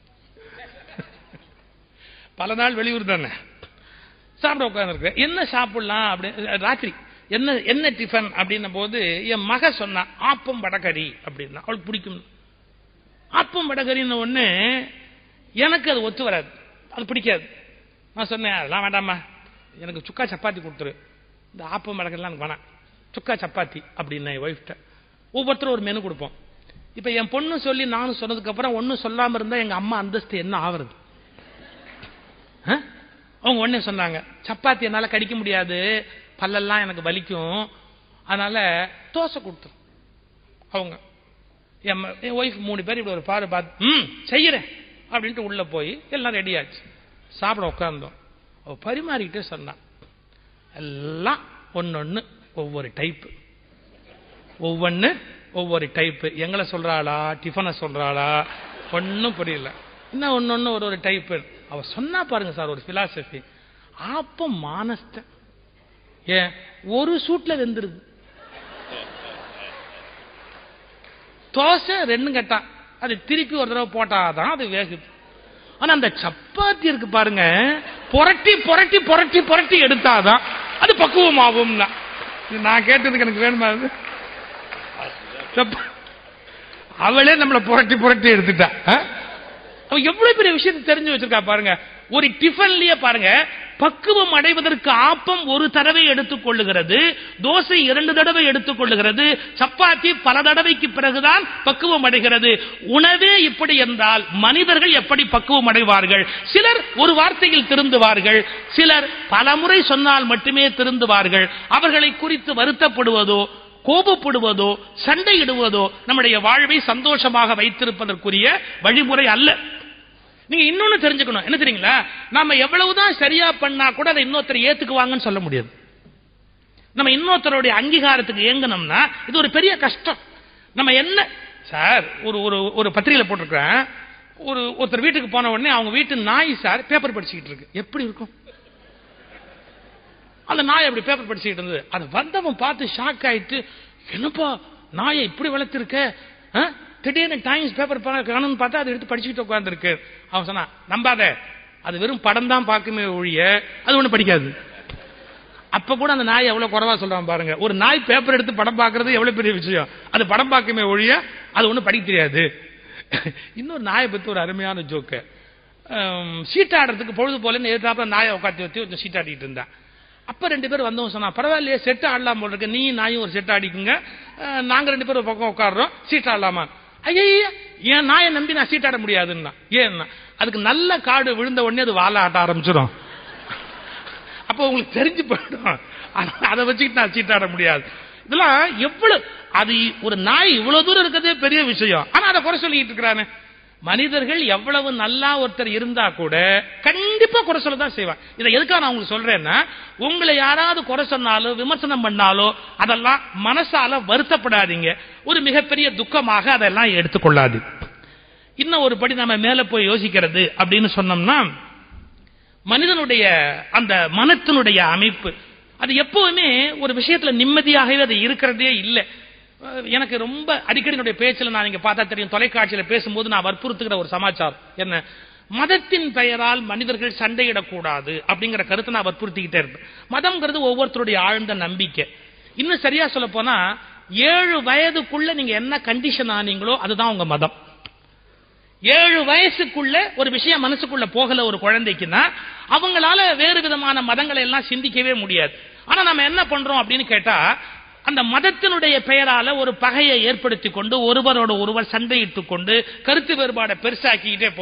பல நாள் வெளியூர் தானே சாப்பிட உட்காந்துருக்கேன் என்ன சாப்பிடலாம் அப்படி ராத்திரி என்ன என்ன டிஃபன் அப்படின்ன போது என் மக சொன்னா ஆப்பம் வடகறி அப்படின்னா அவளுக்கு பிடிக்கும் ஆப்பம் வடகறின்ன ஒண்ணு எனக்கு அது ஒத்து வராது அது பிடிக்காது நான் சொன்னேன் அதெல்லாம் வேண்டாம்மா எனக்கு சுக்கா சப்பாத்தி கொடுத்துரு இந்த ஆப்பம் வடகறிலாம் எனக்கு வேணாம் சுக்கா சப்பாத்தி அப்படின்னு என் ஒய்ஃப்ட்ட ஒவ்வொருத்தரும் ஒரு மெனு கொடுப்போம் இப்ப என் பொண்ணு சொல்லி நானும் சொன்னதுக்கு அப்புறம் ஒன்னும் சொல்லாம இருந்தா எங்க அம்மா அந்தஸ்து என்ன ஆவறது ஆ? அவங்க உடனே சொன்னாங்க சப்பாத்தி என்னால கடிக்க முடியாது பல்லெல்லாம் எனக்கு வலிக்கும் அதனால தோசை கொடுத்துரு அவங்க என் ம- என் ஒய்ஃப் மூணு பேர் இப்படி ஒரு பாரு பார்த்து ம் செய்யறேன் அப்படின்ட்டு உள்ள போய் எல்லாம் ரெடி ஆச்சு சாப்பிட உட்கார்ந்தோம் அவ பரிமாறிக்கிட்டே சொன்னான் எல்லாம் ஒன்னொன்னு ஒவ்வொரு டைப்பு ஒவ்வொன்னு ஒவ்வொரு டைப் எங்களை சொல்றாளா டிஃபனை சொல்றாளா ஒன்றும் புரியல இன்னும் ஒன்னொன்னு ஒரு ஒரு டைப் அவ சொன்னா பாருங்க சார் ஒரு பிலாசபி ஆப்பம் மானஸ்த ஏன் ஒரு சூட்ல வெந்துருது தோசை ரெண்டும் கட்டா அது திருப்பி ஒரு தடவை போட்டாதான் அது வேகுது ஆனா அந்த சப்பாத்தி இருக்கு பாருங்க புரட்டி புரட்டி புரட்டி புரட்டி எடுத்தாதான் அது பக்குவமாகும்னா இது நான் கேட்டதுக்கு எனக்கு வேணுமா அது சப்பா- அவளே நம்மளை புரட்டி புரட்டி எடுத்துட்டா ஆ? அவ எவ்வளவு பெரிய விஷயத்தை தெரிஞ்சு வச்சிருக்கா பாருங்க ஒரு டிஃபன்லயே பாருங்க பக்குவம் அடைவதற்கு ஆப்பம் ஒரு தடவை எடுத்துக் கொள்ளுகிறது தோசை இரண்டு தடவை எடுத்துக் கொள்ளுகிறது சப்பாத்தி பல தடவைக்கு பிறகுதான் பக்குவம் அடைகிறது உணவே இப்படி என்றால் மனிதர்கள் எப்படி பக்குவம் அடைவார்கள் சிலர் ஒரு வார்த்தையில் திருந்துவார்கள் சிலர் பலமுறை சொன்னால் மட்டுமே திருந்துவார்கள் அவர்களை குறித்து வருத்தப்படுவதோ கோபப்படுவதோ சண்டையிடுவதோ நம்முடைய வாழ்வை சந்தோஷமாக வைத்திருப்பதற்குரிய வழிமுறை அல்ல நீங்க இன்னொன்னு தெரிஞ்சுக்கணும் என்ன தெரியுங்களா நாம எவ்வளவுதான் சரியா பண்ணா கூட அதை இன்னொருத்தர் ஏத்துக்குவாங்கன்னு சொல்ல முடியாது நம்ம இன்னொருத்தருடைய அங்கீகாரத்துக்கு ஏங்கணும்னா இது ஒரு பெரிய கஷ்டம் நம்ம என்ன சார் ஒரு ஒரு ஒரு பத்திரிகையில போட்டிருக்கிறேன் ஒரு ஒருத்தர் வீட்டுக்கு போன உடனே அவங்க வீட்டு நாய் சார் பேப்பர் படிச்சுக்கிட்டு இருக்கு எப்படி இருக்கும் அந்த நாய் அப்படி பேப்பர் படிச்சுக்கிட்டு இருந்தது அது வந்தவன் பார்த்து ஷாக் ஆயிட்டு என்னப்பா நாயை இப்படி வளர்த்திருக்க ஆ? திடீர்னு டைம்ஸ் பேப்பர் காணும்னு பார்த்தா அதை எடுத்து படிச்சுக்கிட்டு உட்கார்ந்துருக்கு அவன் சொன்னான் நம்பாத அது வெறும் படம் தான் பார்க்குமே ஒழிய அது ஒண்ணு படிக்காது அப்ப கூட அந்த நாய் எவ்வளவு குறைவா சொல்றான் பாருங்க ஒரு நாய் பேப்பர் எடுத்து படம் பார்க்கறது எவ்வளவு பெரிய விஷயம் அது படம் பார்க்குமே ஒழிய அது ஒண்ணும் படிக்க தெரியாது இன்னொரு நாயை பத்தி ஒரு அருமையான ஜோக்கு சீட்டாடுறதுக்கு பொழுது போலன்னு எதிர்த்தாப்புல நாயை உட்காந்து வச்சு கொஞ்சம் சீட்டாடிட்டு இருந்தான் அப்ப ரெண்டு பேர் வந்தவங்க சொன்னா பரவாயில்லையே செட்டு ஆடலாம் போல இருக்கு நீ நாயும் ஒரு செட் ஆடிக்குங்க அஹ், நாங்க ரெண்டு பேரும் ஒரு பக்கம் உட்காடுறோம் சீட் ஆடலாமா ஐயா என் நாயை நம்பி நான் சீட் ஆட முடியாதுன்னா ஏன்னா அதுக்கு நல்ல காடு விழுந்த உடனே அது வாழ ஆட்ட ஆரம்பிச்சிடும் அப்போ உங்களுக்கு தெரிஞ்சு போயிடும் ஆனா அதை வச்சுக்கிட்டு நான் சீட்டாட முடியாது இதெல்லாம் எவ்வளவு அது ஒரு நாய் இவ்வளவு தூரம் இருக்கிறதே பெரிய விஷயம் ஆனா அதை குறை சொல்லிட்டு இருக்கிறானே மனிதர்கள் எவ்வளவு நல்லா ஒருத்தர் இருந்தா கூட கண்டிப்பா குறை சொல்ல தான் செய்வான் இதை எதுக்காக நான் உங்களுக்கு சொல்றேன்னா உங்களை யாராவது குறை சொன்னாலோ விமர்சனம் பண்ணாலோ அதெல்லாம் மனசால வருத்தப்படாதீங்க ஒரு மிகப்பெரிய துக்கமாக அதெல்லாம் எடுத்துக்கொள்ளாது இன்னும் ஒரு படி நம்ம மேல போய் யோசிக்கிறது அப்படின்னு சொன்னோம்னா மனிதனுடைய அந்த மனத்தினுடைய அமைப்பு அது எப்பவுமே ஒரு விஷயத்துல நிம்மதியாகவே அது இருக்கிறதே இல்லை அஹ் எனக்கு ரொம்ப அடிக்கடி என்னுடைய பேச்சில் நான் இங்க பார்த்தா தெரியும் தொலைக்காட்சியில பேசும்போது நான் வற்புறுத்துகிற ஒரு சமாச்சாரம் என்ன மதத்தின் பெயரால் மனிதர்கள் சண்டையிடக்கூடாது அப்படிங்கிற கருத்தை நான் வற்புறுத்திக்கிட்டே இருப்பேன் மதம்ங்கிறது ஒவ்வொருத்தருடைய ஆழ்ந்த நம்பிக்கை இன்னும் சரியா சொல்ல போனா ஏழு வயதுக்குள்ள நீங்க என்ன கண்டிஷன் ஆனீங்களோ அதுதான் உங்க மதம் ஏழு வயசுக்குள்ள ஒரு விஷயம் மனசுக்குள்ள போகல ஒரு குழந்தைக்குன்னா அவங்களால வேறு விதமான மதங்களை எல்லாம் சிந்திக்கவே முடியாது ஆனா நம்ம என்ன பண்றோம் அப்படின்னு கேட்டா அந்த மதத்தினுடைய பெயரால ஒரு பகையை ஏற்படுத்தி கொண்டு ஒருவரோட ஒருவர் சண்டையிட்டுக் கொண்டு கருத்து வேறுபாடை பெருசாக்கிக்கிட்டே போறோம்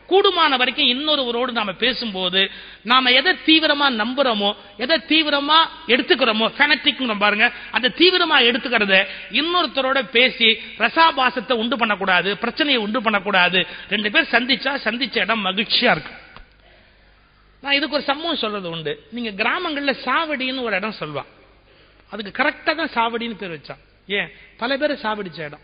கூடுமான வரைக்கும் இன்னொருவரோடு நாம பேசும்போது நாம எதை தீவிரமா நம்புறோமோ எதை தீவிரமா எடுத்துக்கிறோமோ ஃபெனட்டிக் பாருங்க அந்த தீவிரமா எடுத்துக்கிறத இன்னொருத்தரோட பேசி ரசாபாசத்தை உண்டு பண்ணக்கூடாது பிரச்சனையை உண்டு பண்ணக்கூடாது ரெண்டு பேர் சந்திச்சா சந்திச்ச இடம் மகிழ்ச்சியா இருக்கு நான் இதுக்கு ஒரு சம்பவம் சொல்றது உண்டு நீங்க கிராமங்கள்ல சாவடின்னு ஒரு இடம் சொல்வான் அதுக்கு கரெக்டா தான் சாவடின்னு பேர் வச்சான் ஏன் பல பேர் சாவடிச்ச இடம்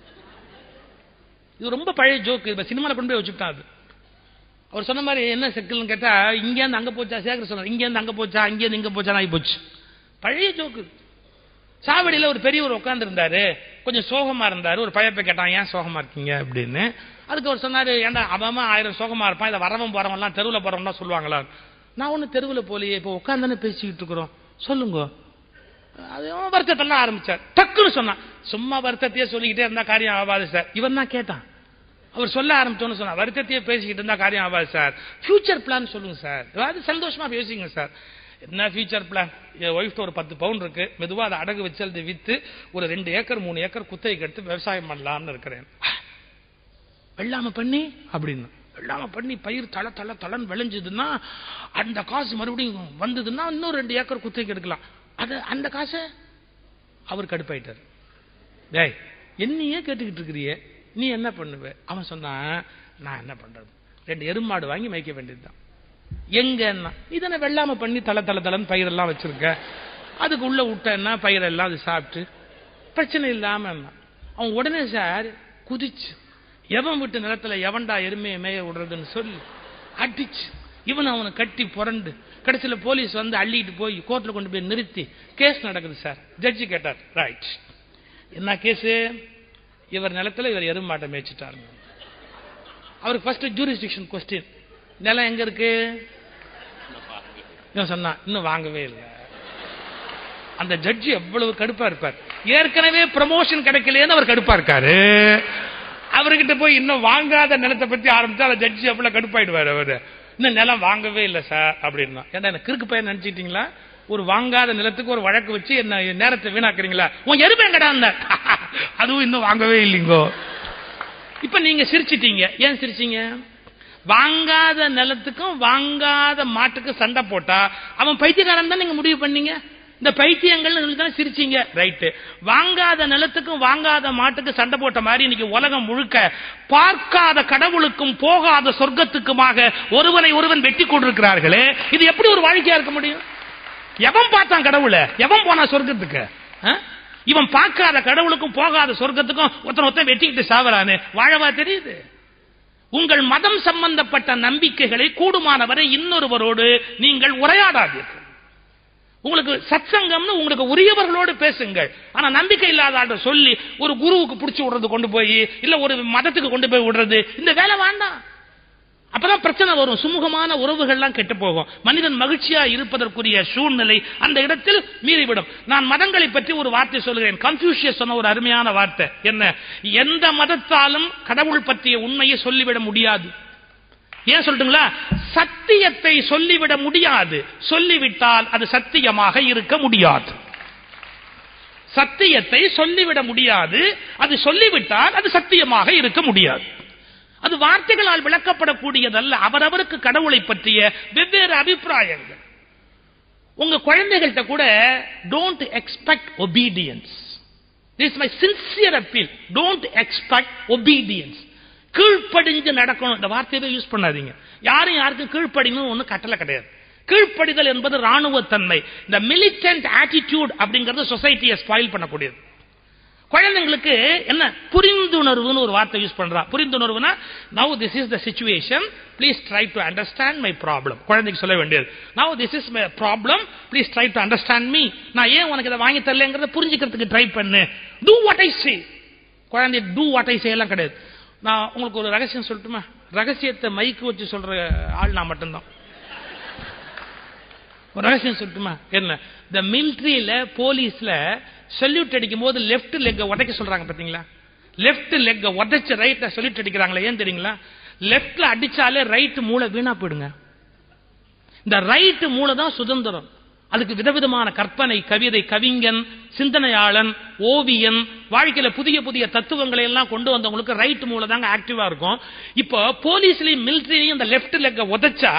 இது ரொம்ப பழைய ஜோக்கு இப்ப சினிமால கொண்டு போய் வச்சுட்டான் அது அவர் சொன்ன மாதிரி என்ன செக்கிள்னு கேட்டா இங்கேருந்து அங்க போச்சா சேகர் சொன்னார் இங்கேருந்து அங்க போச்சா அங்கேருந்து இங்க போச்சா ஆகி போச்சு பழைய ஜோக்கு சாவடியில ஒரு பெரியவர் உட்கார்ந்து இருந்தாரு கொஞ்சம் சோகமா இருந்தாரு ஒரு பையப்பை கேட்டான் ஏன் சோகமா இருக்கீங்க அப்படின்னு அதுக்கு அவர் சொன்னாரு ஏன்டா அவன் ஆயிரம் சோகமா இருப்பான் இதை வரவன் போறவன் எல்லாம் தெருவில் போறவன் சொல்லுவாங்களா நான் ஒண்ணு தெருவில் போலியே இப்போ உட்காந்தானே பேசிக்கிட்டு இருக்கிறோம் சொல்லுங்க அது அவன் வருத்தத்தெல்லாம் ஆரம்பிச்சார் டக்குன்னு சொன்னான் சும்மா வருத்தத்தையே சொல்லிக்கிட்டே இருந்தா காரியம் ஆகாது சார் இவன் தான் கேட்டான் அவர் சொல்ல ஆரம்பிச்சோன்னு சொன்னா வருத்தத்தையே பேசிக்கிட்டு இருந்தா காரியம் ஆகாது சார் ஃபியூச்சர் பிளான் சொல்லுங்க சார் ஏதாவது சந்தோஷமா யோசிங்க சார் என்ன ஃபியூச்சர் பிளான் என் ஒய்ஃப்ட்ட ஒரு பத்து பவுன் இருக்கு மெதுவா அதை அடகு வச்சு அதை வித்து ஒரு ரெண்டு ஏக்கர் மூணு ஏக்கர் குத்தகைக்கு எடுத்து விவசாயம் பண்ணலாம்னு இருக்கிறேன் வெள்ளாம பண்ணி அப்படின்னு வெள்ளாம பண்ணி பயிர் தள தள தளன்னு விளைஞ்சதுன்னா அந்த காசு மறுபடியும் வந்ததுன்னா இன்னும் ரெண்டு ஏக்கர் குத்தகைக்கு எடுக்கலாம் அது அந்த காசை அவர் கடுப்பாயிட்டார் டேய் என்னையே கேட்டுக்கிட்டு இருக்கிறியே நீ என்ன பண்ணுவ அவன் சொன்னான் நான் என்ன பண்றது ரெண்டு எருமாடு வாங்கி மேய்க்க வேண்டியதுதான் எங்கன்னா இதனை வெள்ளாம பண்ணி தலை தலை தலைன்னு பயிரெல்லாம் வச்சிருக்க அதுக்கு உள்ள விட்டேன்னா பயிரெல்லாம் அது சாப்பிட்டு பிரச்சனை இல்லாம இருந்தான். அவன் உடனே சார் குதிச்சு எவன் விட்டு நிலத்துல எவன்டா எருமையை மேய விடுறதுன்னு சொல்லி அடிச்சு இவன் அவனை கட்டி புரண்டு கடைசியில போலீஸ் வந்து அள்ளிட்டு போய் கோர்ட்ல கொண்டு போய் நிறுத்தி கேஸ் நடக்குது சார் ஜட்ஜி கேட்டார் ரைட் என்ன கேஸ் இவர் நிலத்துல இவர் எருமாட்டை மேய்ச்சிட்டாருங்க அவருக்கு ஃபர்ஸ்ட் ஜூரிஸ்டிக்ஷன் கொஸ்டின் நிலம் எங்க இருக்கு இவன் சொன்னான் இன்னும் வாங்கவே இல்லை அந்த ஜட்ஜி எவ்வளவு கடுப்பா இருப்பார் ஏற்கனவே ப்ரமோஷன் கிடைக்கலையேன்னு அவர் கடுப்பா இருக்காரு அவர்கிட்ட போய் இன்னும் வாங்காத நிலத்தை பத்தி ஆரம்பிச்சா அந்த ஜட்ஜி எவ்வளவு கடுப்பாயிடுவார் அவரு இன்னும் நிலம் வாங்கவே இல்லை சார் அப்படின்னா ஏன்டா என்ன கிறுக்கு பையன் நினைச்சிட்டீங்களா ஒரு வாங்காத நிலத்துக்கு ஒரு வழக்கு வச்சு என்ன நேரத்தை வீணாக்குறீங்களா உன் எருமைங்கடா அதுவும் இன்னும் வாங்கவே இல்லைங்கோ இப்ப நீங்க சிரிச்சிட்டீங்க ஏன் சிரிச்சீங்க வாங்காத நிலத்துக்கும் வாங்காத மாட்டுக்கும் சண்டை போட்டா அவன் பைத்தியக்காரன் தான் நீங்க முடிவு பண்ணீங்க இந்த பைத்தியங்கள் தான் சிரிச்சீங்க ரைட்டு வாங்காத நிலத்துக்கும் வாங்காத மாட்டுக்கு சண்டை போட்ட மாதிரி இன்னைக்கு உலகம் முழுக்க பார்க்காத கடவுளுக்கும் போகாத சொர்க்கத்துக்குமாக ஒருவனை ஒருவன் வெட்டி கொண்டிருக்கிறார்களே இது எப்படி ஒரு வாழ்க்கையா இருக்க முடியும் எவன் பார்த்தான் கடவுளை எவன் போனா சொர்க்கத்துக்கு ஆ? இவன் பார்க்காத கடவுளுக்கும் போகாத சொர்க்கத்துக்கும் ஒருத்தன் ஒருத்தன் வெட்டிக்கிட்டு சாவறானே வாழவா தெரியுது உங்கள் மதம் சம்பந்தப்பட்ட நம்பிக்கைகளை கூடுமானவரை இன்னொருவரோடு நீங்கள் உரையாடாதீர்கள் உங்களுக்கு சத்சங்கம்னு உங்களுக்கு உரியவர்களோடு பேசுங்கள் ஆனா நம்பிக்கை இல்லாத ஆள்கிட்ட சொல்லி ஒரு குருவுக்கு பிடிச்சி விடுறது கொண்டு போய் இல்ல ஒரு மதத்துக்கு கொண்டு போய் விடுறது இந்த வேலை வேண்டாம் அப்பதான் பிரச்சனை வரும் சுமூகமான உறவுகள்லாம் கெட்டு போகும் மனிதன் மகிழ்ச்சியா இருப்பதற்குரிய சூழ்நிலை அந்த இடத்தில் மீறிவிடும் நான் மதங்களை பற்றி ஒரு வார்த்தை சொல்கிறேன் கன்ஃபியூஷியஸ் சொன்ன ஒரு அருமையான வார்த்தை என்ன எந்த மதத்தாலும் கடவுள் பற்றிய உண்மையை சொல்லிவிட முடியாது ஏன் சொல்லட்டுங்களா சத்தியத்தை சொல்லிவிட முடியாது சொல்லிவிட்டால் அது சத்தியமாக இருக்க முடியாது சத்தியத்தை சொல்லிவிட முடியாது அது சொல்லிவிட்டால் அது சத்தியமாக இருக்க முடியாது அது வார்த்தைகளால் விளக்கப்படக்கூடியதல்ல அவரவருக்கு கடவுளை பற்றிய வெவ்வேறு அபிப்பிராயங்கள் உங்க குழந்தைகள்கிட்ட கூட don't expect obedience this my sincere appeal don't expect obedience கீழ்ப்படிஞ்சு நடக்கணும் இந்த வார்த்தையவே யூஸ் பண்ணாதீங்க யாரும் யாருக்கும் கீழ்ப்படிங்கன்னு ஒன்றும் கட்டளை கிடையாது கீழ்ப்படிதல் என்பது ராணுவத்தன்மை இந்த மிலிட்டன்ட் ஆட்டிடியூட் அப்படிங்கறது சொசைட்டியை ஸ்பாயில் பண்ணக்கூடியது குழந்தைங்களுக்கு என்ன புரிந்துணர்வுன்னு ஒரு வார்த்தை யூஸ் பண்றா புரிந்துணர்வுனா now this is the situation please try to understand my problem குழந்தைக்கு சொல்ல வேண்டியது now this is my problem please try to understand me நான் ஏன் உனக்கு இதை வாங்கி தரலங்கிறத புரிஞ்சுக்கிறதுக்கு ட்ரை பண்ணு டூ வாட் ஐ சே குழந்தை டூ வாட் ஐ சே எல்லாம் கிடையாது நான் உங்களுக்கு ஒரு ரகசியம் சொல்லட்டுமா ரகசியத்தை மைக்கு வச்சு சொல்ற ஆள் நான் மட்டும்தான் ஒரு ரகசியம் சொல்லட்டுமா என்ன இந்த மிலிட்ரியில போலீஸ்ல சல்யூட் அடிக்கும் போது லெஃப்ட் லெக்க உடைக்க சொல்றாங்க பாத்தீங்களா லெஃப்ட் லெக்க உடைச்சு ரைட்ட சல்யூட் அடிக்கிறாங்களே ஏன் தெரியுங்களா லெஃப்ட்ல அடிச்சாலே ரைட் மூளை வீணா போயிடுங்க இந்த ரைட் மூளை தான் சுதந்திரம் அதுக்கு விதவிதமான கற்பனை கவிதை கவிஞன் சிந்தனையாளன் ஓவியன் வாழ்க்கையில புதிய புதிய தத்துவங்களை எல்லாம் கொண்டு வந்தவங்களுக்கு ரைட் மூலம் தாங்க ஆக்டிவா இருக்கும் இப்போ போலீஸ்லயும் மிலிட்டரியும் இந்த லெப்ட் லெக்க உதைச்சா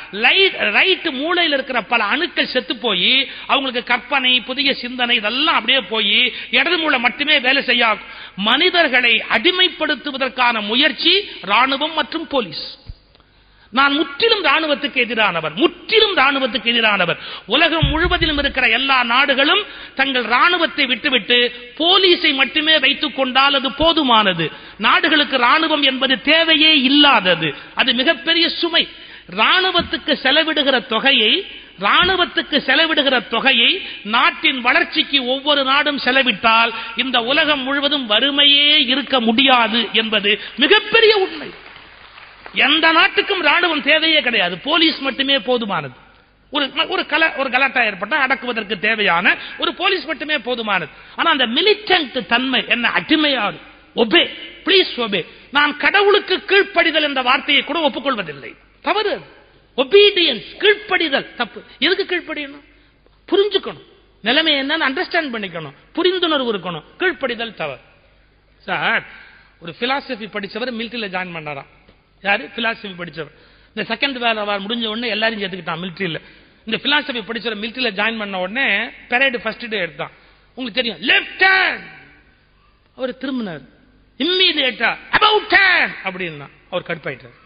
ரைட் மூளையில இருக்கிற பல அணுக்கள் செத்து போய் அவங்களுக்கு கற்பனை புதிய சிந்தனை இதெல்லாம் அப்படியே போய் இடது மூளை மட்டுமே வேலை செய்ய மனிதர்களை அடிமைப்படுத்துவதற்கான முயற்சி ராணுவம் மற்றும் போலீஸ் நான் முற்றிலும் ராணுவத்துக்கு எதிரானவர் முற்றிலும் ராணுவத்துக்கு எதிரானவர் உலகம் முழுவதிலும் இருக்கிற எல்லா நாடுகளும் தங்கள் ராணுவத்தை விட்டுவிட்டு போலீஸை மட்டுமே வைத்துக் கொண்டால் அது போதுமானது நாடுகளுக்கு ராணுவம் என்பது தேவையே இல்லாதது அது மிகப்பெரிய சுமை ராணுவத்துக்கு செலவிடுகிற தொகையை ராணுவத்துக்கு செலவிடுகிற தொகையை நாட்டின் வளர்ச்சிக்கு ஒவ்வொரு நாடும் செலவிட்டால் இந்த உலகம் முழுவதும் வறுமையே இருக்க முடியாது என்பது மிகப்பெரிய உண்மை எந்த நாட்டுக்கும் ராணுவம் தேவையே கிடையாது போலீஸ் மட்டுமே போதுமானது ஒரு ஒரு கல ஒரு கலாட்டா ஏற்பட்டா அடக்குவதற்கு தேவையான ஒரு போலீஸ் மட்டுமே போதுமானது ஆனா அந்த மிலிட்டன்ட் தன்மை என்ன அடிமையாடு ஒபே ப்ளீஸ் ஒபே நான் கடவுளுக்கு கீழ்ப்படிதல் என்ற வார்த்தையை கூட ஒப்புக்கொள்வதில்லை தவறு ஒபீடியன்ஸ் கீழ்ப்படிதல் தப்பு எதுக்கு கீழ்ப்படியணும் புரிஞ்சுக்கணும் நிலைமை என்னன்னு அண்டர்ஸ்டாண்ட் பண்ணிக்கணும் புரிந்துணர்வு இருக்கணும் கீழ்ப்படிதல் தவறு சார் ஒரு பிலாசபி படிச்சவர் மிலிட்டரியில ஜாயின் பண்ணாராம் யாரு பிலாசபி படிச்சவர் இந்த செகண்ட் வேர் வார் முடிஞ்ச உடனே எல்லாரும் சேர்த்துக்கிட்டான் மிலிட்டரியில இந்த பிலாசபி படிச்சவர் மிலிட்டரியில ஜாயின் பண்ண உடனே பெரேடு ஃபர்ஸ்ட் டே எடுத்தான் உங்களுக்கு தெரியும் லெஃப்ட் ஹேண்ட் அவர் திரும்பினார் இம்மீடியட்டா அபவுட் ஹேண்ட் அப்படின்னா அவர் கடுப்பாயிட்டார்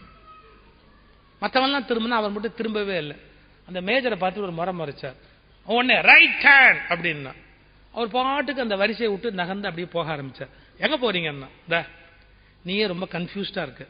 மற்றவன்லாம் திரும்பினா அவர் மட்டும் திரும்பவே இல்லை அந்த மேஜரை பார்த்து ஒரு முறை மறைச்சார் உடனே ரைட் ஹேண்ட் அப்படின்னா அவர் பாட்டுக்கு அந்த வரிசையை விட்டு நகர்ந்து அப்படியே போக ஆரம்பிச்சார் எங்க போறீங்கன்னா இந்த நீயே ரொம்ப கன்ஃபியூஸ்டா இருக்கு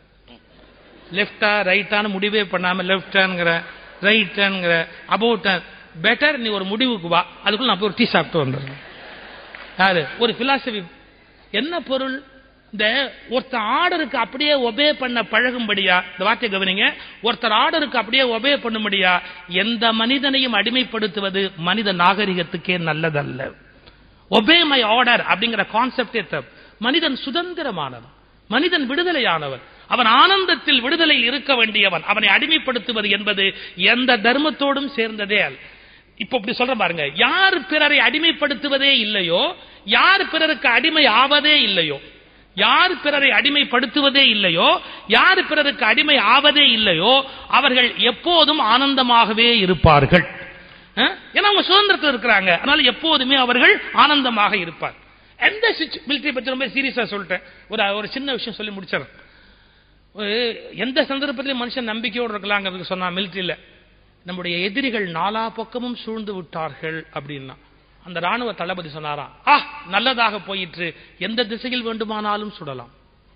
லெஃப்டா ரைட்டான்னு முடிவே பண்ணாம லெஃப்ட் ஹேண்ட்ங்கிற ரைட் ஹேண்ட்ங்கிற அபவுட் பெட்டர் நீ ஒரு முடிவுக்கு வா அதுக்குள்ள நான் போய் ஒரு டீ சாப்பிட்டு வந்துடுறேன் யாரு ஒரு பிலாசபி என்ன பொருள் இந்த ஒருத்தர் ஆர்டருக்கு அப்படியே ஒபே பண்ண பழகும்படியா இந்த வார்த்தையை கவனிங்க ஒருத்தர் ஆர்டருக்கு அப்படியே ஒபே பண்ணும்படியா எந்த மனிதனையும் அடிமைப்படுத்துவது மனித நாகரிகத்துக்கே நல்லதல்ல ஒபே மை ஆர்டர் அப்படிங்கிற கான்செப்டே தப்பு மனிதன் சுதந்திரமானவன் மனிதன் விடுதலையானவன் அவன் ஆனந்தத்தில் விடுதலையில் இருக்க வேண்டியவன் அவனை அடிமைப்படுத்துவது என்பது எந்த தர்மத்தோடும் சேர்ந்ததே அல்ல இப்ப இப்படி சொல்ற பாருங்க யார் பிறரை அடிமைப்படுத்துவதே இல்லையோ யார் பிறருக்கு அடிமை ஆவதே இல்லையோ யார் பிறரை அடிமைப்படுத்துவதே இல்லையோ யார் பிறருக்கு அடிமை ஆவதே இல்லையோ அவர்கள் எப்போதும் ஆனந்தமாகவே இருப்பார்கள் அஹ்? ஏன்னா அவங்க சுதந்திரத்தில் இருக்கிறாங்க அதனால எப்போதுமே அவர்கள் ஆனந்தமாக இருப்பார் எந்த மிலிட்டரி பற்றி ரொம்ப சீரியஸா சொல்லிட்டேன் ஒரு ஒரு சின்ன விஷயம் சொல்லி முடிச்சிடறேன் ஒரு எந்த சந்தர்ப்பத்திலும் மனுஷன் நம்பிக்கையோடு இருக்கலாங்கிறதுக்கு சொன்னா மிலிட்டரியில நம்முடைய எதிரிகள் நாலா பக்கமும் சூழ்ந்து விட்டார்கள் அப்படின்னா அந்த ராணுவ தளபதி சொன்னாராம் ஆ நல்லதாக போயிற்று எந்த திசையில் வேண்டுமானாலும் சுடலாம்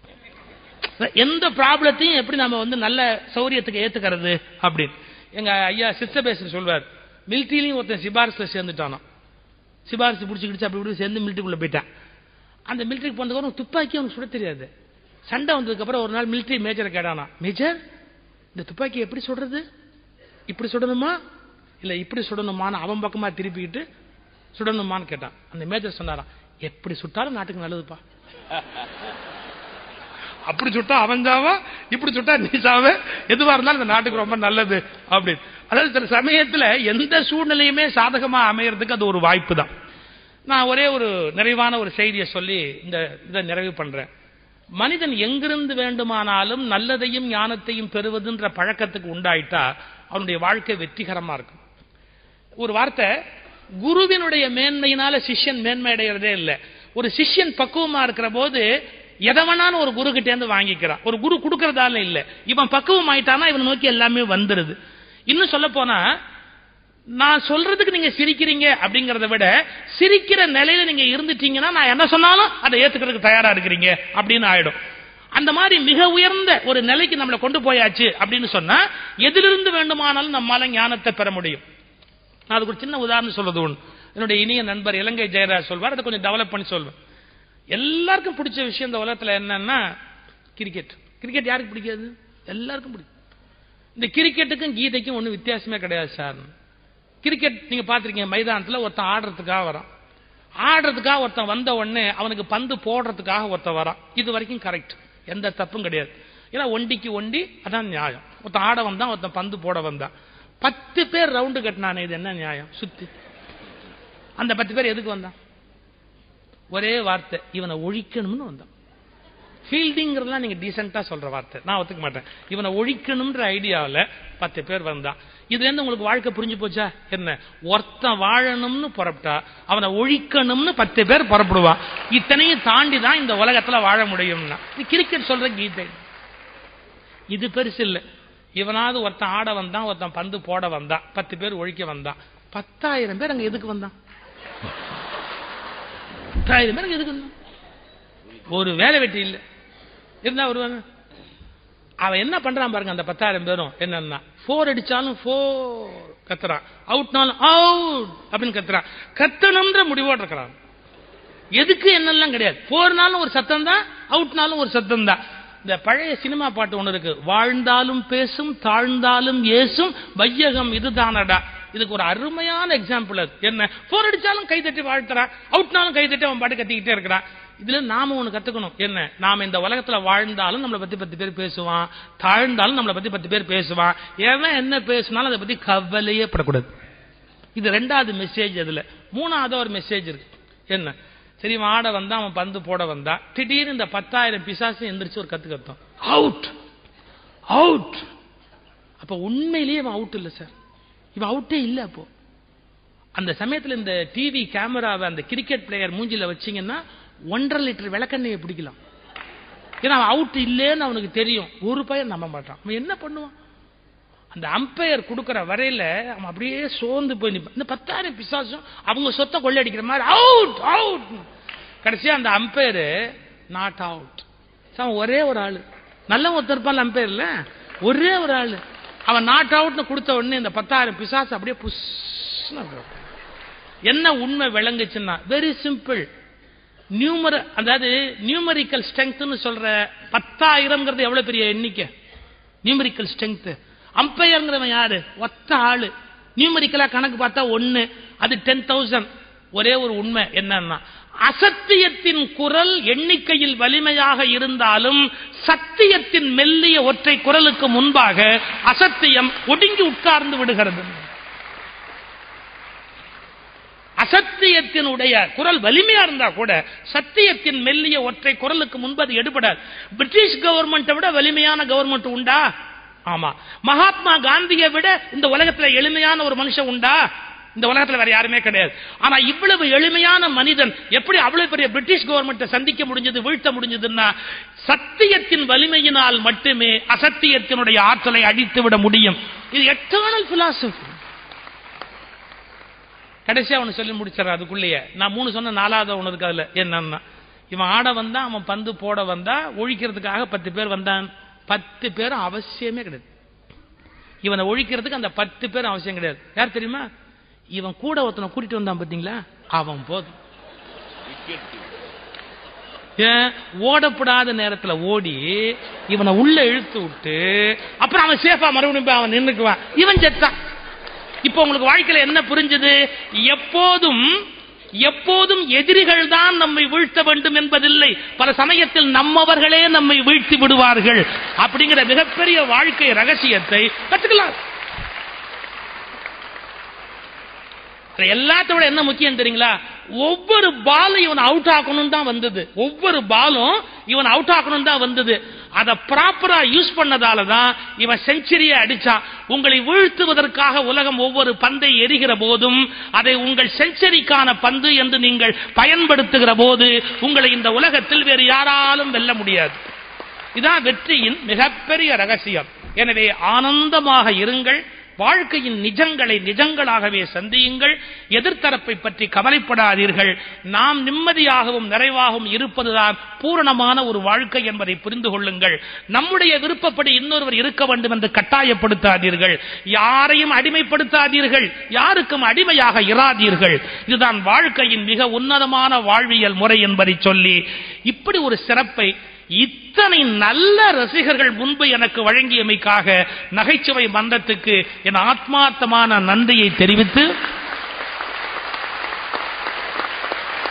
எந்த ப்ராப்ளத்தையும் எப்படி நம்ம வந்து நல்ல சௌரியத்துக்கு ஏத்துக்கிறது அப்படின்னு எங்க ஐயா சித்தபேசன் சொல்வார் மிலிட்டரியிலையும் ஒருத்தன் சிபாரிசுல சேர்ந்துட்டானோ சிபாரிசு பிடிச்சிக்கிடுச்சு அப்படி இப்படி சேர்ந்து மிலிட்டரிக்குள்ள போயிட்டான் அந்த மிலிட்டரிக்கு போனதுக்கப்புறம் துப்பாக்கி அவனுக்கு சுட தெரியாது சண்டை வந்ததுக்கு அப்புறம் ஒரு நாள் மிலிட்டரி மேஜரை கேட்டானா மேஜர் இந்த துப்பாக்கி எப்படி சுடுறது இப்படி சுடணுமா இல்ல இப்படி சுடணுமான்னு அவன் பக்கமா திருப்பிக்கிட்டு சுடணுமான்னு கேட்டான் அந்த மேஜர் சொன்னாராம் எப்படி சுட்டாலும் நாட்டுக்கு நல்லதுப்பா அப்படி சுட்டா அவன் சாவ இப்படி சுட்டா நீ சாவ எதுவா இருந்தாலும் இந்த நாட்டுக்கு ரொம்ப நல்லது அப்படின்னு அதாவது சில சமயத்துல எந்த சூழ்நிலையுமே சாதகமா அமையறதுக்கு அது ஒரு வாய்ப்பு தான் நான் ஒரே ஒரு நிறைவான ஒரு செய்தியை சொல்லி இந்த இதை நிறைவு பண்றேன் மனிதன் எங்கிருந்து வேண்டுமானாலும் நல்லதையும் ஞானத்தையும் பெறுவதுன்ற பழக்கத்துக்கு உண்டாயிட்டா அவனுடைய வாழ்க்கை வெற்றிகரமா இருக்கும் ஒரு வார்த்தை குருவினுடைய மேன்மையினால சிஷ்யன் மேன்மை அடைகிறதே இல்லை ஒரு சிஷ்யன் பக்குவமா இருக்கிற போது எதவனான ஒரு குரு கிட்ட இருந்து வாங்கிக்கிறான் ஒரு குரு கொடுக்கறதால இல்ல இவன் பக்குவம் ஆயிட்டானா இவனை நோக்கி எல்லாமே வந்துருது இன்னும் சொல்ல போனா நான் சொல்றதுக்கு நீங்க சிரிக்கிறீங்க அப்படிங்கறத விட சிரிக்கிற நிலையில நீங்க இருந்துட்டீங்கன்னா நான் என்ன சொன்னாலும் அதை ஏத்துக்கிறதுக்கு தயாரா இருக்கிறீங்க அப்படின்னு ஆயிடும் அந்த மாதிரி மிக உயர்ந்த ஒரு நிலைக்கு நம்மளை கொண்டு போயாச்சு அப்படின்னு சொன்னா எதிலிருந்து வேண்டுமானாலும் நம்மால ஞானத்தை பெற முடியும் நான் அதுக்கு ஒரு சின்ன உதாரணம் சொல்றது ஒன்று என்னுடைய இனிய நண்பர் இலங்கை ஜெயராஜ் சொல்வார் அதை கொஞ்சம் டெவலப் பண்ணி சொல்வேன் எல்லாருக்கும் பிடிச்ச விஷயம் இந்த உலகத்துல என்னன்னா கிரிக்கெட் கிரிக்கெட் யாருக்கு பிடிக்காது எல்லாருக்கும் பிடிக்கும் இந்த கிரிக்கெட்டுக்கும் கீதைக்கும் ஒன்றும் வித்தியாசமே கிடையாது சார் கிரிக்கெட் நீங்க பாத்திருக்கீங்க மைதானத்துல ஒருத்தன் ஆடுறதுக்காக வரான் ஆடுறதுக்காக ஒருத்தன் வந்த உடனே அவனுக்கு பந்து போடுறதுக்காக ஒருத்தன் வரான் இது வரைக்கும் கரெக்ட் எந்த தப்பும் கிடையாது ஏன்னா ஒண்டிக்கு ஒண்டி அதான் நியாயம் ஒருத்தன் ஆட வந்தான் ஒருத்தன் பந்து போட வந்தான் பத்து பேர் ரவுண்டு கட்டினானே இது என்ன நியாயம் சுத்தி அந்த பத்து பேர் எதுக்கு வந்தான் ஒரே வார்த்தை இவனை ஒழிக்கணும்னு வந்தான் ஃபீல்டிங்கிறதுலாம் நீங்க டீசெண்டா சொல்ற வார்த்தை நான் ஒத்துக்க மாட்டேன் இவனை ஒழிக்கணும்ன்ற ஐடியாவில் பத்து பேர் வந்தான் இதுல இருந்து உங்களுக்கு வாழ்க்கை புரிஞ்சு போச்சா என்ன ஒருத்தன் வாழணும்னு புறப்பட்டா அவனை ஒழிக்கணும்னு பத்து பேர் புறப்படுவான் இத்தனையும் தாண்டி தான் இந்த உலகத்துல வாழ முடியும்னா இது கிரிக்கெட் சொல்ற கீதை இது பெருசு இல்லை இவனாவது ஒருத்தன் ஆட வந்தான் ஒருத்தன் பந்து போட வந்தான் பத்து பேர் ஒழிக்க வந்தான் பத்தாயிரம் பேர் அங்க எதுக்கு வந்தான் பத்தாயிரம் பேர் அங்க எதுக்கு வந்தான் ஒரு வேலை வெட்டி இல்லை இருந்தா வருவாங்க அவன் என்ன பண்றான் பாருங்க அந்த பத்தாயிரம் பேரும் என்னன்னா போர் அடிச்சாலும் போர் கத்துறான் அவுட்னாலும் அவுட் அப்படின்னு கத்துறான் கத்தணும்ன்ற முடிவோடு இருக்கிறான் எதுக்கு என்னெல்லாம் கிடையாது போர்னாலும் ஒரு சத்தம் தான் அவுட்னாலும் ஒரு சத்தம் தான் இந்த பழைய சினிமா பாட்டு ஒன்று இருக்கு வாழ்ந்தாலும் பேசும் தாழ்ந்தாலும் ஏசும் வையகம் இதுதானடா இதுக்கு ஒரு அருமையான எக்ஸாம்பிள் அது என்ன போர் அடிச்சாலும் கைதட்டி வாழ்த்துறான் அவுட்னாலும் கைதட்டி அவன் பாட்டு கத்திக்கிட்டே இருக்கிறான் இதுல நாம ஒண்ணு கத்துக்கணும் என்ன நாம இந்த உலகத்துல வாழ்ந்தாலும் நம்மளை பத்தி பத்து பேர் பேசுவான் தாழ்ந்தாலும் நம்மளை பத்தி பத்து பேர் பேசுவான் எவன் என்ன பேசினாலும் அதை பத்தி கவலையே படக்கூடாது இது ரெண்டாவது மெசேஜ் அதுல மூணாவது ஒரு மெசேஜ் இருக்கு என்ன சரி இவன் ஆட வந்தா அவன் பந்து போட வந்தா திடீர்னு இந்த பத்தாயிரம் பிசாசு எந்திரிச்சு ஒரு கத்து கத்தம் அவுட் அவுட் அப்ப உண்மையிலேயே அவன் அவுட் இல்ல சார் இவன் அவுட்டே இல்ல அப்போ அந்த சமயத்துல இந்த டிவி கேமராவை அந்த கிரிக்கெட் பிளேயர் மூஞ்சில வச்சீங்கன்னா ஒன்றரை லிட்டர் விளக்கெண்ணையை பிடிக்கலாம் ஏன்னா அவன் அவுட் இல்லைன்னு அவனுக்கு தெரியும் ஒரு பையன் நம்ப மாட்டான் அவன் என்ன பண்ணுவான் அந்த அம்பையர் கொடுக்கிற வரையில அவன் அப்படியே சோர்ந்து போய் நிற்பான் இந்த பத்தாயிரம் பிசாசும் அவங்க சொத்தை கொள்ளையடிக்கிற மாதிரி அவுட் அவுட் கடைசியா அந்த அம்பையரு நாட் அவுட் அவன் ஒரே ஒரு ஆளு நல்ல ஒருத்தர் இருப்பான் அம்பையர்ல ஒரே ஒரு ஆளு அவன் நாட் அவுட்னு கொடுத்த உடனே இந்த பத்தாயிரம் பிசாசு அப்படியே புஷ்னு என்ன உண்மை விளங்குச்சுன்னா வெரி சிம்பிள் நியூமர அதாவது நியூமரிக்கல் ஸ்ட்ரென்த்னு சொல்ற பத்தாயிரம்ங்கிறது எவ்வளவு பெரிய எண்ணிக்கை நியூமரிக்கல் ஸ்ட்ரென்த் அம்பையர்ங்கிறவன் யாரு ஒத்த ஆளு நியூமரிக்கலா கணக்கு பார்த்தா ஒன்னு அது டென் தௌசண்ட் ஒரே ஒரு உண்மை என்னன்னா அசத்தியத்தின் குரல் எண்ணிக்கையில் வலிமையாக இருந்தாலும் சத்தியத்தின் மெல்லிய ஒற்றை குரலுக்கு முன்பாக அசத்தியம் ஒடுங்கி உட்கார்ந்து விடுகிறது அசத்தியத்தினுடைய குரல் வலிமையா இருந்தா கூட சத்தியத்தின் மெல்லிய ஒற்றை குரலுக்கு முன்பு அது எடுபடாது பிரிட்டிஷ் கவர்மெண்ட்டை விட வலிமையான கவர்மெண்ட் உண்டா ஆமா மகாத்மா காந்தியை விட இந்த உலகத்துல எளிமையான ஒரு மனுஷன் உண்டா இந்த உலகத்துல வேற யாருமே கிடையாது ஆனா இவ்வளவு எளிமையான மனிதன் எப்படி அவ்வளவு பெரிய பிரிட்டிஷ் கவர்மெண்ட்டை சந்திக்க முடிஞ்சது வீழ்த்த முடிஞ்சதுன்னா சத்தியத்தின் வலிமையினால் மட்டுமே அசத்தியத்தினுடைய ஆற்றலை அழித்து விட முடியும் இது எட்டர்னல் பிலாசபி கடைசியா அவனு சொல்லி முடிச்சார் அதுக்குள்ளேயே நான் மூணு சொன்ன நாலாவது ஒன்று இருக்கு அதுல என்னன்னா இவன் ஆட வந்தா அவன் பந்து போட வந்தா ஒழிக்கிறதுக்காக பத்து பேர் வந்தான் பத்து பேரும் அவசியமே கிடையாது இவனை ஒழிக்கிறதுக்கு அந்த பத்து பேரும் அவசியம் கிடையாது யார் தெரியுமா இவன் கூட ஒருத்தனை கூட்டிட்டு வந்தான் பாத்தீங்களா அவன் போதும் ஏன் ஓடப்படாத நேரத்துல ஓடி இவனை உள்ள இழுத்து விட்டு அப்புறம் அவன் சேஃபா மறுபடியும் போய் அவன் நின்னுக்குவான் இவன் செத்தான் இப்போ உங்களுக்கு வாழ்க்கையில என்ன புரிஞ்சது எப்போதும் எப்போதும் எதிரிகள் தான் நம்மை வீழ்த்த வேண்டும் என்பதில்லை பல சமயத்தில் நம்மவர்களே நம்மை வீழ்த்தி விடுவார்கள் அப்படிங்கிற மிகப்பெரிய வாழ்க்கை ரகசியத்தை கத்துக்கலாம் எல்லாத்த விட என்ன முக்கியம் தெரியுங்களா ஒவ்வொரு பாலும் இவன் அவுட் ஆக்கணும் தான் வந்தது ஒவ்வொரு பாலும் இவன் அவுட் ஆக்கணும் தான் வந்தது அதை ப்ராப்பரா யூஸ் பண்ணதால தான் இவன் செஞ்சுரியை அடிச்சான் உங்களை வீழ்த்துவதற்காக உலகம் ஒவ்வொரு பந்தை எரிகிற போதும் அதை உங்கள் செஞ்சுரிக்கான பந்து என்று நீங்கள் பயன்படுத்துகிற போது உங்களை இந்த உலகத்தில் வேறு யாராலும் வெல்ல முடியாது இதான் வெற்றியின் மிகப்பெரிய ரகசியம் எனவே ஆனந்தமாக இருங்கள் வாழ்க்கையின் நிஜங்களை நிஜங்களாகவே சந்தியுங்கள் எதிர்த்தரப்பை பற்றி கவலைப்படாதீர்கள் நாம் நிம்மதியாகவும் நிறைவாகவும் இருப்பதுதான் பூரணமான ஒரு வாழ்க்கை என்பதை புரிந்து கொள்ளுங்கள் நம்முடைய விருப்பப்படி இன்னொருவர் இருக்க வேண்டும் என்று கட்டாயப்படுத்தாதீர்கள் யாரையும் அடிமைப்படுத்தாதீர்கள் யாருக்கும் அடிமையாக இராதீர்கள் இதுதான் வாழ்க்கையின் மிக உன்னதமான வாழ்வியல் முறை என்பதை சொல்லி இப்படி ஒரு சிறப்பை இத்தனை நல்ல ரசிகர்கள் முன்பு எனக்கு வழங்கியமைக்காக நகைச்சுவை மன்றத்துக்கு என் ஆத்மார்த்தமான நன்றியை தெரிவித்து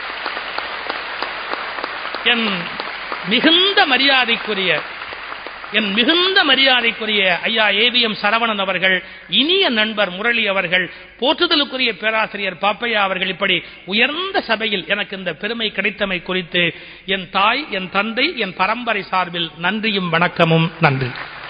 என் மிகுந்த மரியாதைக்குரிய என் மிகுந்த மரியாதைக்குரிய ஐயா ஏவிஎம் சரவணன் அவர்கள் இனிய நண்பர் முரளி அவர்கள் போற்றுதலுக்குரிய பேராசிரியர் பாப்பையா அவர்கள் இப்படி உயர்ந்த சபையில் எனக்கு இந்த பெருமை கிடைத்தமை குறித்து என் தாய் என் தந்தை என் பரம்பரை சார்பில் நன்றியும் வணக்கமும் நன்றி